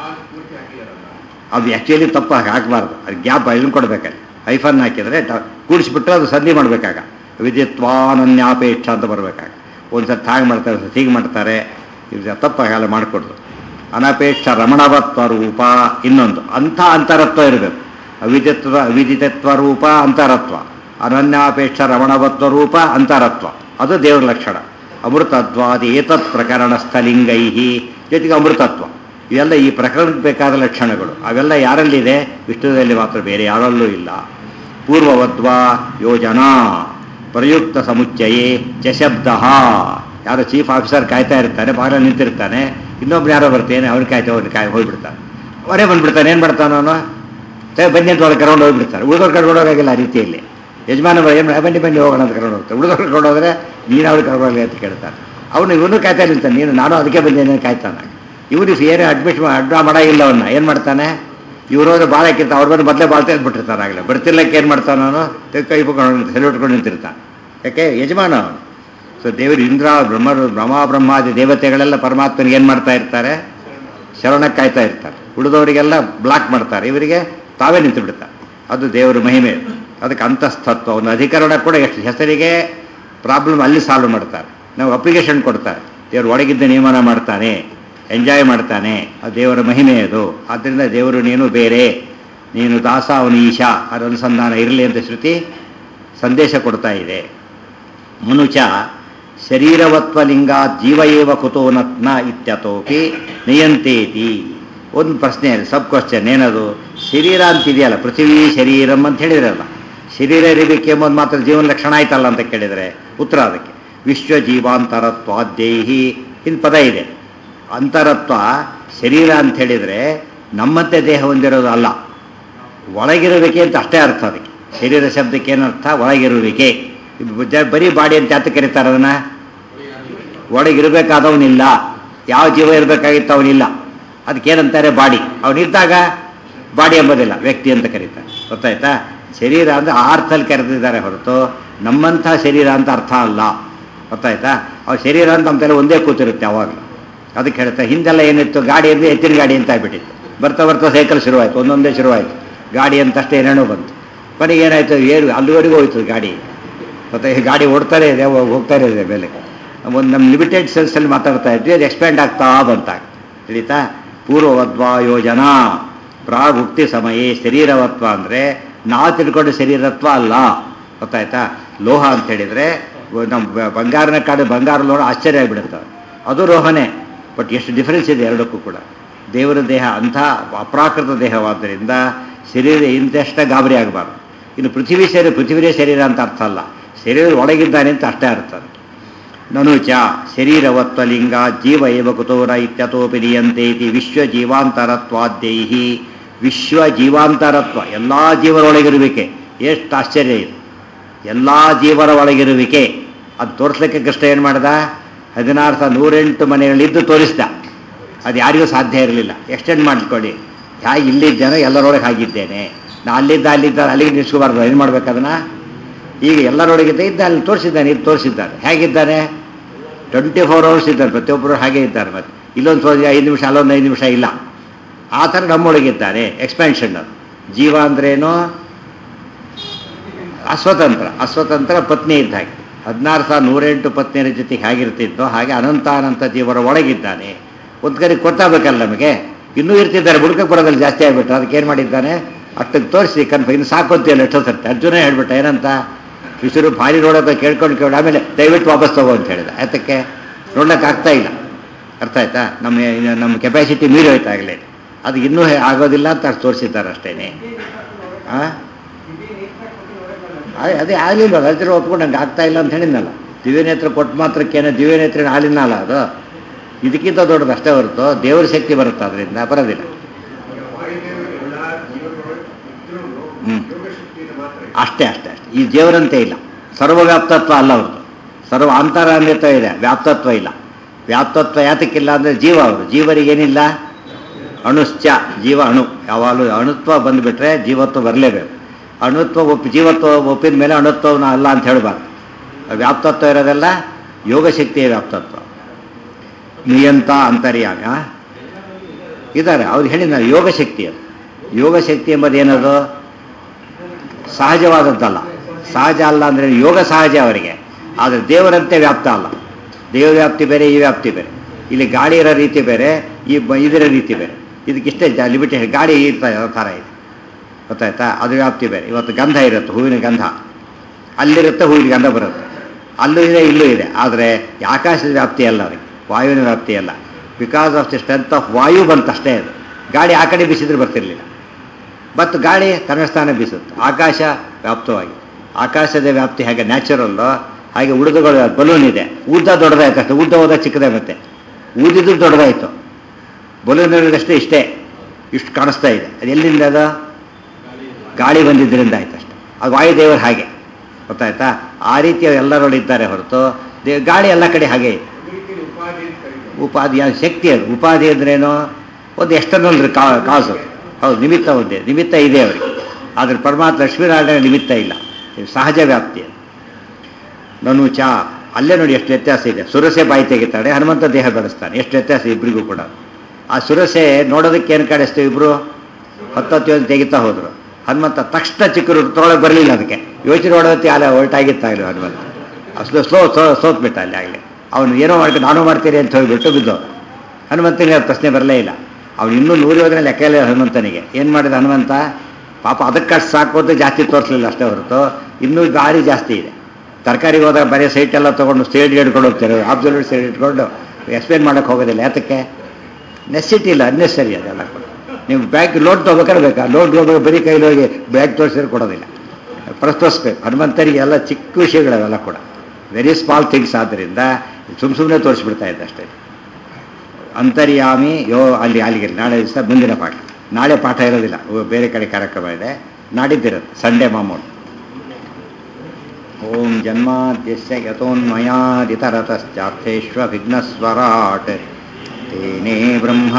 ಅದು ಆ್ಯಕ್ಚುಲಿ ತಪ್ಪು ಹಾಗೆ ಹಾಕಬಾರ್ದು ಅದು ಗ್ಯಾಪ್ ಇದನ್ನು ಕೊಡ್ಬೇಕಲ್ಲಿ ಐಫನ್ ಹಾಕಿದರೆ ಕೂಡಿಸ್ಬಿಟ್ರೆ ಅದು ಸಂಧಿ ಮಾಡಬೇಕಾಗ ವಿದ್ಯುತ್ವಾನನ್ಯಾಪೇಕ್ಷ ಅಂತ ಬರಬೇಕಾಗ ಒಂದು ಸತಿ ಹಾಗೆ ಮಾಡ್ತಾರೆ ಒಂದು ಹೀಗೆ ಮಾಡ್ತಾರೆ ಇದು ತಪ್ಪಾಗಲ್ಲ ಮಾಡಿಕೊಡ್ದು ಅನಪೇಕ್ಷ ರಮಣವತ್ವ ರೂಪ ಇನ್ನೊಂದು ಅಂಥ ಅಂತರತ್ವ ಇರಬೇಕು ಅವಿದಿತ್ವ ಅವಿದಿತತ್ವ ರೂಪ ಅಂತರತ್ವ ಅನನ್ಯಾಪೇಕ್ಷ ರಮಣವತ್ವ ರೂಪ ಅಂತರತ್ವ ಅದು ದೇವರ ಲಕ್ಷಣ ಅಮೃತತ್ವಾದಿ ಏತತ್ ಪ್ರಕರಣ ಸ್ಥಲಿಂಗೈ ಜೊತೆಗೆ ಅಮೃತತ್ವ ಇವೆಲ್ಲ ಈ ಪ್ರಕರಣಕ್ಕೆ ಬೇಕಾದ ಲಕ್ಷಣಗಳು ಅವೆಲ್ಲ ಯಾರಲ್ಲಿದೆ ವಿಷ್ಣುದಲ್ಲಿ ಮಾತ್ರ ಬೇರೆ ಯಾರಲ್ಲೂ ಇಲ್ಲ ಪೂರ್ವವದ್ವಾ ಯೋಜನಾ ಪ್ರಯುಕ್ತ ಸಮುಚ್ಚಯೇ ಚಶಬ್ದ ಯಾರೋ ಚೀಫ್ ಆಫೀಸರ್ ಕಾಯ್ತಾ ಇರ್ತಾನೆ ಬಾಗಿಲ ನಿಂತಿರ್ತಾನೆ ಇನ್ನೊಬ್ರು ಯಾರೋ ಬರ್ತೇನೆ ಅವ್ನು ಕಾಯ್ತಾ ಅವ್ನು ಕಾಯ್ ಹೋಗ್ಬಿಡ್ತಾನೆ ಅವರೇ ಬಂದ್ಬಿಡ್ತಾನೆ ಏನು ಮಾಡ್ತಾನೆ ಅವನು ಬನ್ನಿ ಅಂತ ಒಳಗೆ ಕರ್ಕೊಂಡು ಹೋಗ್ಬಿಡ್ತಾರೆ ಉಳಿದವ್ರು ಕರ್ಕೊಂಡು ಹೋಗಾಗಿಲ್ಲ ಆ ರೀತಿಯಲ್ಲಿ ಯಜಮಾನ ಏನು ಬನ್ನಿ ಬನ್ನಿ ಹೋಗೋಣ ಅಂತ ಕರ್ಕೊಂಡು ಹೋಗ್ತಾರೆ ಉಳಿದವ್ರು ಕರ್ಕೊಂಡು ಹೋದ್ರೆ ನೀನು ಅವ್ರಿಗೆ ಕರ್ಕೊಂಡು ಹೋಗಿ ಅಂತ ಕೇಳ್ತಾನೆ ಅವನು ಇವನು ಕಾಯ್ತಾ ನಿಂತಾನೆ ನೀನು ನಾನು ಅದಕ್ಕೆ ಬಂದೇನೆ ಕಾಯ್ತಾನೆ ಇವನು ಏನು ಅಡ್ಮಿಟ್ ಅಡ್ಡ ಮಾಡಾಗಿಲ್ಲ ಅವನ್ನ ಏನು ಮಾಡ್ತಾನೆ ಇವರು ಹೋದ್ರೆ ಭಾಳ ಹಾಕಿರ್ತ ಅವ್ರ ಬಂದು ಮೊದಲೇ ಬಾಳ್ತಾ ಇದ್ಬಿಟ್ಟಿರ್ತಾನೆ ಆಗಲೇ ಬರ್ತಿರ್ಲಕ್ಕೆ ಏನು ಮಾಡ್ತಾನೆ ಅವನು ಕೈ ಪುಕೊಂಡು ಹೆಲಿಟ್ಕೊಂಡು ನಿಂತಿರ್ತಾನೆ ಯಾಕೆ ಯಜಮಾನ ಅವನು ಸೊ ದೇವರು ಇಂದ್ರ ಬ್ರಹ್ಮ ಬ್ರಹ್ಮ ಬ್ರಹ್ಮಾದಿ ದೇವತೆಗಳೆಲ್ಲ ಪರಮಾತ್ಮನಿಗೆ ಏನು ಮಾಡ್ತಾ ಇರ್ತಾರೆ ಶರಣಕ್ಕೆ ಕಾಯ್ತಾ ಇರ್ತಾರೆ ಉಳಿದವರಿಗೆಲ್ಲ ಬ್ಲಾಕ್ ಮಾಡ್ತಾರೆ ಇವರಿಗೆ ತಾವೇ ನಿಂತು ಬಿಡ್ತಾರೆ ಅದು ದೇವರ ಮಹಿಮೆ ಅದಕ್ಕೆ ಅಂತಸ್ತತ್ವ ಒಂದು ಅಧಿಕರಣ ಕೂಡ ಎಷ್ಟು ಹೆಸರಿಗೆ ಪ್ರಾಬ್ಲಮ್ ಅಲ್ಲಿ ಸಾಲ್ವ್ ಮಾಡ್ತಾರೆ ನಾವು ಅಪ್ಲಿಕೇಶನ್ ಕೊಡ್ತಾರೆ ದೇವರು ಒಳಗಿದ್ದ ನಿಯಮನ ಮಾಡ್ತಾನೆ ಎಂಜಾಯ್ ಮಾಡ್ತಾನೆ ಅದು ದೇವರ ಮಹಿಮೆ ಅದು ಆದ್ದರಿಂದ ದೇವರು ನೀನು ಬೇರೆ ನೀನು ದಾಸ ಅವನು ಈಶಾ ಅದರ ಅನುಸಂಧಾನ ಇರಲಿ ಅಂತ ಶ್ರುತಿ ಸಂದೇಶ ಕೊಡ್ತಾ ಇದೆ ಮನುಚ ಶರೀರವತ್ವಲಿಂಗ ಜೀವ ಏವ ಕುತೋನತ್ನ ಇತ್ಯತೋಪಿ ನಿಯಂತೇತಿ ಒಂದು ಪ್ರಶ್ನೆ ಸಬ್ ಕ್ವಶನ್ ಏನದು ಶರೀರ ಅಂತಿದೆಯಲ್ಲ ಪೃಥ್ವಿ ಶರೀರಂ ಅಂತ ಹೇಳಿದ್ರಲ್ಲ ಶರೀರ ಇರಬೇಕು ಎಂಬುದು ಮಾತ್ರ ಜೀವನ ಲಕ್ಷಣ ಆಯ್ತಲ್ಲ ಅಂತ ಕೇಳಿದರೆ ಉತ್ತರ ಅದಕ್ಕೆ ವಿಶ್ವ ಜೀವಾಂತರತ್ವಾದ್ಯೈಹಿ ಇದು ಪದ ಇದೆ ಅಂತರತ್ವ ಶರೀರ ಅಂತ ಹೇಳಿದರೆ ನಮ್ಮಂತೆ ದೇಹ ಹೊಂದಿರೋದು ಅಲ್ಲ ಒಳಗಿರುವಿಕೆ ಅಂತ ಅಷ್ಟೇ ಅರ್ಥ ಅದಕ್ಕೆ ಶರೀರ ಶಬ್ದಕ್ಕೆ ಏನರ್ಥ ಒಳಗಿರುವಿಕೆ ಇದು ಜ- ಬರೀ ಬಾಡಿ ಅಂತ ಯಾತ ಕರೀತಾರೆ ಅದನ್ನ ಒಳಗಿರಬೇಕಾದವನಿಲ್ಲ ಯಾವ ಜೀವ ಇರಬೇಕಾಗಿತ್ತು ಅವನಿಲ್ಲ ಅದಕ್ಕೇನಂತಾರೆ ಬಾಡಿ ಅವನಿದ್ದಾಗ ಬಾಡಿ ಎಂಬುದಿಲ್ಲ ವ್ಯಕ್ತಿ ಅಂತ ಕರೀತಾರೆ ಗೊತ್ತಾಯ್ತಾ ಶರೀರ ಅಂದ್ರೆ ಆ ಅರ್ಥದಲ್ಲಿ ಕರೆದಿದ್ದಾರೆ ಹೊರತು ನಮ್ಮಂಥ ಶರೀರ ಅಂತ ಅರ್ಥ ಅಲ್ಲ ಗೊತ್ತಾಯ್ತಾ ಅವ್ರ ಶರೀರ ಅಂತ ನಮ್ಮ ತಲೆ ಒಂದೇ ಕೂತಿರುತ್ತೆ ಯಾವಾಗಲೂ ಅದಕ್ಕೆ ಹೇಳ್ತಾರೆ ಹಿಂದೆಲ್ಲ ಏನಿತ್ತು ಗಾಡಿ ಅಂದ್ರೆ ಎತ್ತಿನ ಗಾಡಿ ಅಂತ ಆಗ್ಬಿಟ್ಟಿತ್ತು ಬರ್ತಾ ಬರ್ತಾ ಸೈಕಲ್ ಶುರುವಾಯಿತು ಒಂದೊಂದೇ ಶುರುವಾಯಿತು ಗಾಡಿ ಅಂತಷ್ಟೇ ಏನೇನೋ ಬಂತು ಕೊನೆಗೆ ಏನಾಯ್ತು ಏನು ಅಲ್ಲಿವರೆಗೂ ಹೋಯ್ತು ಗಾಡಿ ಮತ್ತೆ ಈ ಗಾಡಿ ಓಡ್ತಾನೆ ಇದೆ ಹೋ- ಹೋಗ್ತಾನೆ ಇದೆ ಮೇಲೆ ಒಂದು ನಮ್ಮ ಲಿಮಿಟೆಡ್ ಸೆನ್ಸಲ್ಲಿ ಮಾತಾಡ್ತಾ ಇದ್ವಿ ಅದು ಎಕ್ಸ್ಪ್ಯಾಂಡ್ ಆಗ್ತಾ ಬಂತ ತಿಳಿತಾ ಪೂರ್ವವದ್ವಾ ಯೋಜನಾ ಪ್ರಾಗುಕ್ತಿ ಸಮಯೇ ಶರೀರವತ್ವ ಅಂದರೆ ನಾವು ತಿಳ್ಕೊಂಡು ಶರೀರತ್ವ ಅಲ್ಲ ಗೊತ್ತಾಯ್ತಾ ಲೋಹ ಅಂತ ಹೇಳಿದರೆ ನಮ್ಮ ಬ- ಬಂಗಾರನ ಕಾಡು ಬಂಗಾರ ಲೋಹ ಆಶ್ಚರ್ಯ ಆಗಿಬಿಡುತ್ತೆ ಅದು ಲೋಹನೇ ಬಟ್ ಎಷ್ಟು ಡಿಫರೆನ್ಸ್ ಇದೆ ಎರಡಕ್ಕೂ ಕೂಡ ದೇವರ ದೇಹ ಅಂಥ ಅಪ್ರಾಕೃತ ದೇಹವಾದ್ದರಿಂದ ಶರೀರ ಇಂತಷ್ಟೇ ಗಾಬರಿ ಆಗಬಾರ್ದು ಇನ್ನು ಪೃಥ್ವಿ ಶರೀರ ಪೃಥ್ವಿರೇ ಶರೀರ ಅಂತ ಅರ್ಥ ಅಲ್ಲ ಶರೀರ ಒಳಗಿದ್ದಾನೆ ಅಂತ ಅಷ್ಟೇ ಅರ್ಥ ಅದು. ನನು ಚ ಶರೀರವತ್ವಲಿಂಗ ಜೀವ ಏವ ಕುತೋರ ಇತ್ಯತೋಪಿ ನಿಯಂತೇತಿ ವಿಶ್ವ ಜೀವಾಂತರತ್ವಾದ್ಯೈ ವಿಶ್ವ ಜೀವಾಂತರತ್ವ ಎಲ್ಲ ಜೀವರೊಳಗಿರುವಿಕೆ ಎಷ್ಟು ಆಶ್ಚರ್ಯ ಇದೆ ಎಲ್ಲ ಜೀವರ ಒಳಗಿರುವಿಕೆ ಅದು ತೋರಿಸ್ಲಿಕ್ಕೆ ಕೃಷ್ಣ ಏನು ಮಾಡ್ದ ಹದಿನಾರು ಸಾವಿರ ನೂರೆಂಟು ಮನೆಗಳಿದ್ದು ತೋರಿಸ್ದ ಅದು ಯಾರಿಗೂ ಸಾಧ್ಯ ಇರಲಿಲ್ಲ ಎಕ್ಸ್ಟೆಂಡ್ ಮಾಡ್ಕೊಳ್ಳಿ ಹೇಗೆ ಇಲ್ಲಿದ್ದೇನೋ ಎಲ್ಲರೊಳಗೆ ಹಾಗಿದ್ದೇನೆ ನಾ ಅಲ್ಲಿದ್ದ ಅಲ್ಲಿದ್ದ ಅಲ್ಲಿಗೆ ನಿಲ್ಸ್ಕೋಬಾರ್ದು ಏನು ಮಾಡ್ಬೇಕು ಅದನ್ನ ಈಗ ಎಲ್ಲರೊಳಗಿದ್ದ ಇದ್ದ ಅಲ್ಲಿ ತೋರಿಸಿದ್ದಾನೆ ಇದು ತೋರಿಸಿದ್ದಾನೆ ಹೇಗಿದ್ದಾನೆ ಟ್ವೆಂಟಿ ಫೋರ್ ಅವರ್ಸ್ ಇದ್ದಾರೆ ಪ್ರತಿಯೊಬ್ಬರು ಹಾಗೆ ಇದ್ದಾರೆ ಮತ್ತೆ ಇಲ್ಲೊಂದು ತೋರಿಸಿ ಐದು ನಿಮಿಷ ಅಲ್ಲೊಂದು ಐದು ನಿಮಿಷ ಇಲ್ಲ ಆ ಥರ ನಮ್ಮೊಳಗಿದ್ದಾನೆ ಎಕ್ಸ್ಪ್ಯಾನ್ಷನ್ ಅದು ಜೀವ ಅಂದ್ರೇನು ಅಸ್ವತಂತ್ರ ಅಸ್ವತಂತ್ರ ಪತ್ನಿ ಇದ್ದ ಹಾಗೆ ಹದಿನಾರು ಸಾವಿರ ನೂರೆಂಟು ಪತ್ನಿಯರ ಜೊತೆಗೆ ಹೇಗಿರ್ತಿದ್ದೋ ಹಾಗೆ ಅನಂತಾನಂತ ಜೀವರ ಒಳಗಿದ್ದಾನೆ ಒಂದು ಕಡೆ ಗೊತ್ತಾಗಬೇಕಲ್ಲ ನಮಗೆ ಇನ್ನೂ ಇರ್ತಿದ್ದಾರೆ ಬುಡಕಕ್ಕೆ ಬರೋದಲ್ಲಿ ಜಾಸ್ತಿ ಆಗ್ಬಿಟ್ಟು ಅದಕ್ಕೆ ಏನು ಮಾಡಿದ್ದಾನೆ ಅಷ್ಟಕ್ಕೆ ತೋರಿಸಿ ಕನ್ಫ ಇನ್ನು ಸಾಕು ಅಂತೀಯಲ್ಲ ಎಷ್ಟೋ ಸರ್ತಿ ಅರ್ಜುನ ಹೇಳ್ಬಿಟ್ಟ ಏನಂತ ವಿಷರು ಭಾರಿ ನೋಡೋದು ಕೇಳ್ಕೊಂಡು ಕೇಳಿ ಆಮೇಲೆ ದಯವಿಟ್ಟು ವಾಪಸ್ ತಗೋ ಅಂತ ಹೇಳಿದ ಯಾತಕ್ಕೆ ನೋಡ್ಲಿಕ್ಕೆ ಆಗ್ತಾ ಇಲ್ಲ ಅರ್ಥ ಆಯ್ತಾ ನಮ್ಮ ನಮ್ಮ ಕೆಪಾಸಿಟಿ ಮೀರಿ ಹೋಯ್ತಾಗಲೇ ಅದು ಇನ್ನೂ ಹೇ- ಆಗೋದಿಲ್ಲ ಅಂತ ಅಷ್ಟು ತೋರಿಸಿದ್ದಾರೆ ಅಷ್ಟೇನೆ ಆ ಅದೇ- ಅದೇ ಆಗಲಿಲ್ಲ ರಜರು ಒಪ್ಕೊಂಡು ನಂಗೆ ಆಗ್ತಾ ಇಲ್ಲ ಅಂತ ಹೇಳಿದ್ನಲ್ಲ ದಿವ್ಯನೇತ್ರ ಕೊಟ್ಟು ಮಾತ್ರಕ್ಕೇನೆ ದಿವ್ಯನೇತ್ರ ಹಾಲಿನಲ್ಲ ಅದು ಇದಕ್ಕಿಂತ ದೊಡ್ಡದು ಅಷ್ಟೇ ಹೊರತು ದೇವರ ಶಕ್ತಿ ಬರುತ್ತೆ ಅದರಿಂದ ಬರೋದಿಲ್ಲ ಹ್ಮ್. ಅಷ್ಟೇ ಅಷ್ಟೇ ಅಷ್ಟೇ ಈ ದೇವರಂತೆ ಇಲ್ಲ ಸರ್ವವ್ಯಾಪ್ತತ್ವ ಅಲ್ಲ ಅವ್ರದ್ದು ಸರ್ವ ಅಂತರಾನ್ಯತ್ವ ಇದೆ ವ್ಯಾಪ್ತತ್ವ ಇಲ್ಲ ವ್ಯಾಪ್ತತ್ವ ಯಾತಕ್ಕಿಲ್ಲ ಅಂದರೆ ಜೀವ ಅವರು ಜೀವರಿಗೇನಿಲ್ಲ ಅಣುಶ್ಚ ಜೀವ ಅಣು ಯಾವಾಗಲೂ ಅಣುತ್ವ ಬಂದುಬಿಟ್ರೆ ಜೀವತ್ವ ಬರಲೇಬೇಕು ಅಣುತ್ವ ಒಪ್ಪಿ ಜೀವತ್ವ ಒಪ್ಪಿದ ಮೇಲೆ ಅಣುತ್ವನ ಅಲ್ಲ ಅಂತ ಹೇಳಬಾರ್ದು ವ್ಯಾಪ್ತತ್ವ ಇರೋದೆಲ್ಲ ಯೋಗಶಕ್ತಿಯ ವ್ಯಾಪ್ತತ್ವ ನಿಯಂತ ಅಂತರ್ಯಾಮ ಇದ್ದಾರೆ ಅವ್ರು ಹೇಳಿದ್ದಾರೆ ಯೋಗಶಕ್ತಿ ಅದು ಯೋಗಶಕ್ತಿ ಎಂಬುದು ಏನದು ಸಹಜವಾದದ್ದಲ್ಲ ಸಹಜ ಅಲ್ಲ ಅಂದರೆ ಯೋಗ ಸಹಜ ಅವರಿಗೆ ಆದರೆ ದೇವರಂತೆ ವ್ಯಾಪ್ತ ಅಲ್ಲ ದೇವ ವ್ಯಾಪ್ತಿ ಬೇರೆ ಈ ವ್ಯಾಪ್ತಿ ಬೇರೆ ಇಲ್ಲಿ ಗಾಳಿ ಇರೋ ರೀತಿ ಬೇರೆ ಈ ಬ- ಇದರ ರೀತಿ ಬೇರೆ ಇದಕ್ಕಿಷ್ಟೇ ಲಿಮಿಟೇಷನ್ ಗಾಳಿ ಈ ತ- ಥರ ಇದೆ ಗೊತ್ತಾಯ್ತಾ ಅದು ವ್ಯಾಪ್ತಿ ಬೇರೆ ಇವತ್ತು ಗಂಧ ಇರುತ್ತೆ ಹೂವಿನ ಗಂಧ ಅಲ್ಲಿರುತ್ತೆ ಹೂವಿನ ಗಂಧ ಬರುತ್ತೆ ಅಲ್ಲೂ ಇದೆ ಇಲ್ಲೂ ಇದೆ ಆದರೆ ಆಕಾಶದ ವ್ಯಾಪ್ತಿ ಅಲ್ಲ ಅದಕ್ಕೆ ವಾಯುವಿನ ವ್ಯಾಪ್ತಿ ಅಲ್ಲ because of the strength of ವಾಯು ಬಂತಷ್ಟೇ ಅದು ಗಾಳಿ ಆ ಕಡೆ ಬಿಸಿದ್ರೆ ಬರ್ತಿರ್ಲಿಲ್ಲ ಮತ್ತು ಗಾಳಿ ತನ್ನ ಸ್ಥಾನ ಬೀಸುತ್ತೆ ಆಕಾಶ ವ್ಯಾಪ್ತವಾಗಿ ಆಕಾಶದ ವ್ಯಾಪ್ತಿ ಹಾಗೆ ನ್ಯಾಚುರಲ್ಲು ಹಾಗೆ ಉಳಿದುಗಳು ಬಲೂನ್ ಇದೆ ಉದ್ದ ದೊಡ್ಡದಾಯ್ತು ಅಷ್ಟೇ ಉದ್ದ ಹೋದ ಚಿಕ್ಕದೇ ಮತ್ತೆ ಊದಿದ್ದು ದೊಡ್ಡದಾಯಿತು ಬಲೂನ್ ಇರೋದಷ್ಟೇ ಇಷ್ಟೇ ಇಷ್ಟು ಕಾಣಿಸ್ತಾ ಇದೆ ಅದು ಎಲ್ಲಿಂದ ಅದು ಗಾಳಿ ಬಂದಿದ್ದರಿಂದ ಆಯ್ತು ಅಷ್ಟೇ ಅದು ವಾಯುದೇವರು ಹಾಗೆ ಗೊತ್ತಾಯ್ತಾ ಆ ರೀತಿ ಎಲ್ಲರೊಳಿದ್ದಾರೆ ಹೊರತು ದೇ ಗಾಳಿ ಎಲ್ಲ ಕಡೆ ಹಾಗೆ ಇದೆ ಉಪಾಧಿ ಅದು ಶಕ್ತಿ ಅದು ಉಪಾಧಿ ಅಂದ್ರೇನು ಒಂದು ಎಕ್ಸ್ಟರ್ನಲ್ ಕಾಸು ಹೌದು ನಿಮಿತ್ತ ಒಂದೇ ನಿಮಿತ್ತ ಇದೆ ಅವರಿಗೆ ಆದರೆ ಪರಮಾತ್ಮ ಲಕ್ಷ್ಮೀನಾರಾಯಣ ನಿಮಿತ್ತ ಇಲ್ಲ ಇದು ಸಹಜ ವ್ಯಾಪ್ತಿ ಅದು. ನನು ಚ ಅಲ್ಲೇ ನೋಡಿ ಎಷ್ಟು ವ್ಯತ್ಯಾಸ ಇದೆ ಸುರಸೆ ಬಾಯಿ ತೆಗಿತಾಳೆ ಹನುಮಂತ ದೇಹ ಬೆಳೆಸ್ತಾನೆ ಎಷ್ಟು ವ್ಯತ್ಯಾಸ ಇಬ್ಬರಿಗೂ ಕೂಡ ಆ ಸುರಸೆ ನೋಡೋದಕ್ಕೆ ಏನು ಕಾಣಿಸ್ತೀವಿ ಇಬ್ರು ಹತ್ತತ್ತು ಯೋಜನೆ ತೆಗಿತಾ ಹೋದ್ರು ಹನುಮಂತ ತಕ್ಷಣ ಚಿಕ್ಕರು ತೊಗೊಳಗೆ ಬರಲಿಲ್ಲ ಅದಕ್ಕೆ ಯೋಚನೆ ಮಾಡೋದಕ್ಕೆ ಅಲ್ಲ ಹೊರಟಾಗಿತ್ತಾಗಲಿ ಹನುಮಂತ ಅಷ್ಟು ಸ್ಲೋ ಸೋ ಸೋತ್ಬಿಟ್ಟ ಅಲ್ಲಿ ಆಗಲಿ ಅವನು ಏನೋ ಮಾಡ್ಕೊಂಡು ನಾನು ಮಾಡ್ತೀನಿ ಅಂತ ಹೋಗ್ಬಿಟ್ಟು ಬಿದ್ದು ಹನುಮಂತನಿಗೆ ಅದು ಪ್ರಶ್ನೆ ಬರಲೇ ಇಲ್ಲ ಅವನು ಇನ್ನೂ ನೂರು ಯೋಜನೆ ಲೆಕ್ಕ ಇಲ್ಲ ಹನುಮಂತನಿಗೆ ಏನು ಮಾಡಿದ ಹನುಮಂತ ಪಾಪ ಅದಕ್ಕಷ್ಟು ಸಾಕು ಅಂತ ಜಾಸ್ತಿ ತೋರಿಸಲಿಲ್ಲ ಅಷ್ಟೇ ಹೊರತು ಇನ್ನೂ ಗಾಳಿ ಜಾಸ್ತಿ ಇದೆ ತರಕಾರಿಗೆ ಹೋದಾಗ ಬರೀ ಸೈಟ್ ಎಲ್ಲ ತೊಗೊಂಡು ಸ್ಟೇಡ್ ಹಿಡ್ಕೊಂಡು ಹೋಗ್ತಾರೆ ಅಬ್ಸಲ್ಯೂಟ್ ಸೈಡ್ ಇಟ್ಕೊಂಡು ಎಕ್ಸ್ಪ್ಲೇನ್ ಮಾಡೋಕ್ಕೆ ಹೋಗೋದಿಲ್ಲ ಯಾತಕ್ಕೆ ನೆಸಿಟಿ ಇಲ್ಲ ಅನ್ನೆಸರಿ ಅದೆಲ್ಲ ಕೂಡ ನೀವು ಬ್ಯಾಗ್ ಲೋಡ್ ತೊಗೋಬೇಕಾದ್ರೆ ಬೇಕಾ ಲೋಡ್ ಹೋಗ್ಬೇಕು ಬರೀ ಕೈಲಿ ಹೋಗಿ ಬ್ಯಾಗ್ ತೋರಿಸಿದ್ರೆ ಕೊಡೋದಿಲ್ಲ ಪ್ರಸ್ತೋಸ್ಬೇಕು ಹನುಮಂತರಿಗೆ ಎಲ್ಲ ಚಿಕ್ಕ ವಿಷಯಗಳವೆಲ್ಲ ಕೂಡ ವೆರಿ ಸ್ಮಾಲ್ ಥಿಂಗ್ಸ್ ಆದ್ದರಿಂದ ಸುಮ್ಮ ಸುಮ್ಮನೆ ತೋರಿಸ್ಬಿಡ್ತಾ ಇದ್ದ ಅಷ್ಟೇ ಅಂತರ್ಯಾಮಿ ಯೋ ಅಲ್ಲಿ ಅಲ್ಲಿಗೆ ನಾಳೆ ದಿವಸ ಮುಂದಿನ ಪಾಠ ನಾಳೆ ಪಾಠ ಇರೋದಿಲ್ಲ ಓ, ಬೇರೆ ಕಡೆ ಕಾರ್ಯಕ್ರಮ ಇದೆ ನಾಡಿದ್ದಿರುತ್ತೆ ಸಂಡೇ ಮಾಮೂಲು ಓಂ ಜನ್ಮಾದ್ಯಸ್ಯ ಯತೋನ್ಮಯಾದಿತರತಶ್ಚಾರ್ಥೇಷ್ವ ವಿಘ್ನಸ್ವರಾಟ್ ತೇನೇ ಬ್ರಹ್ಮ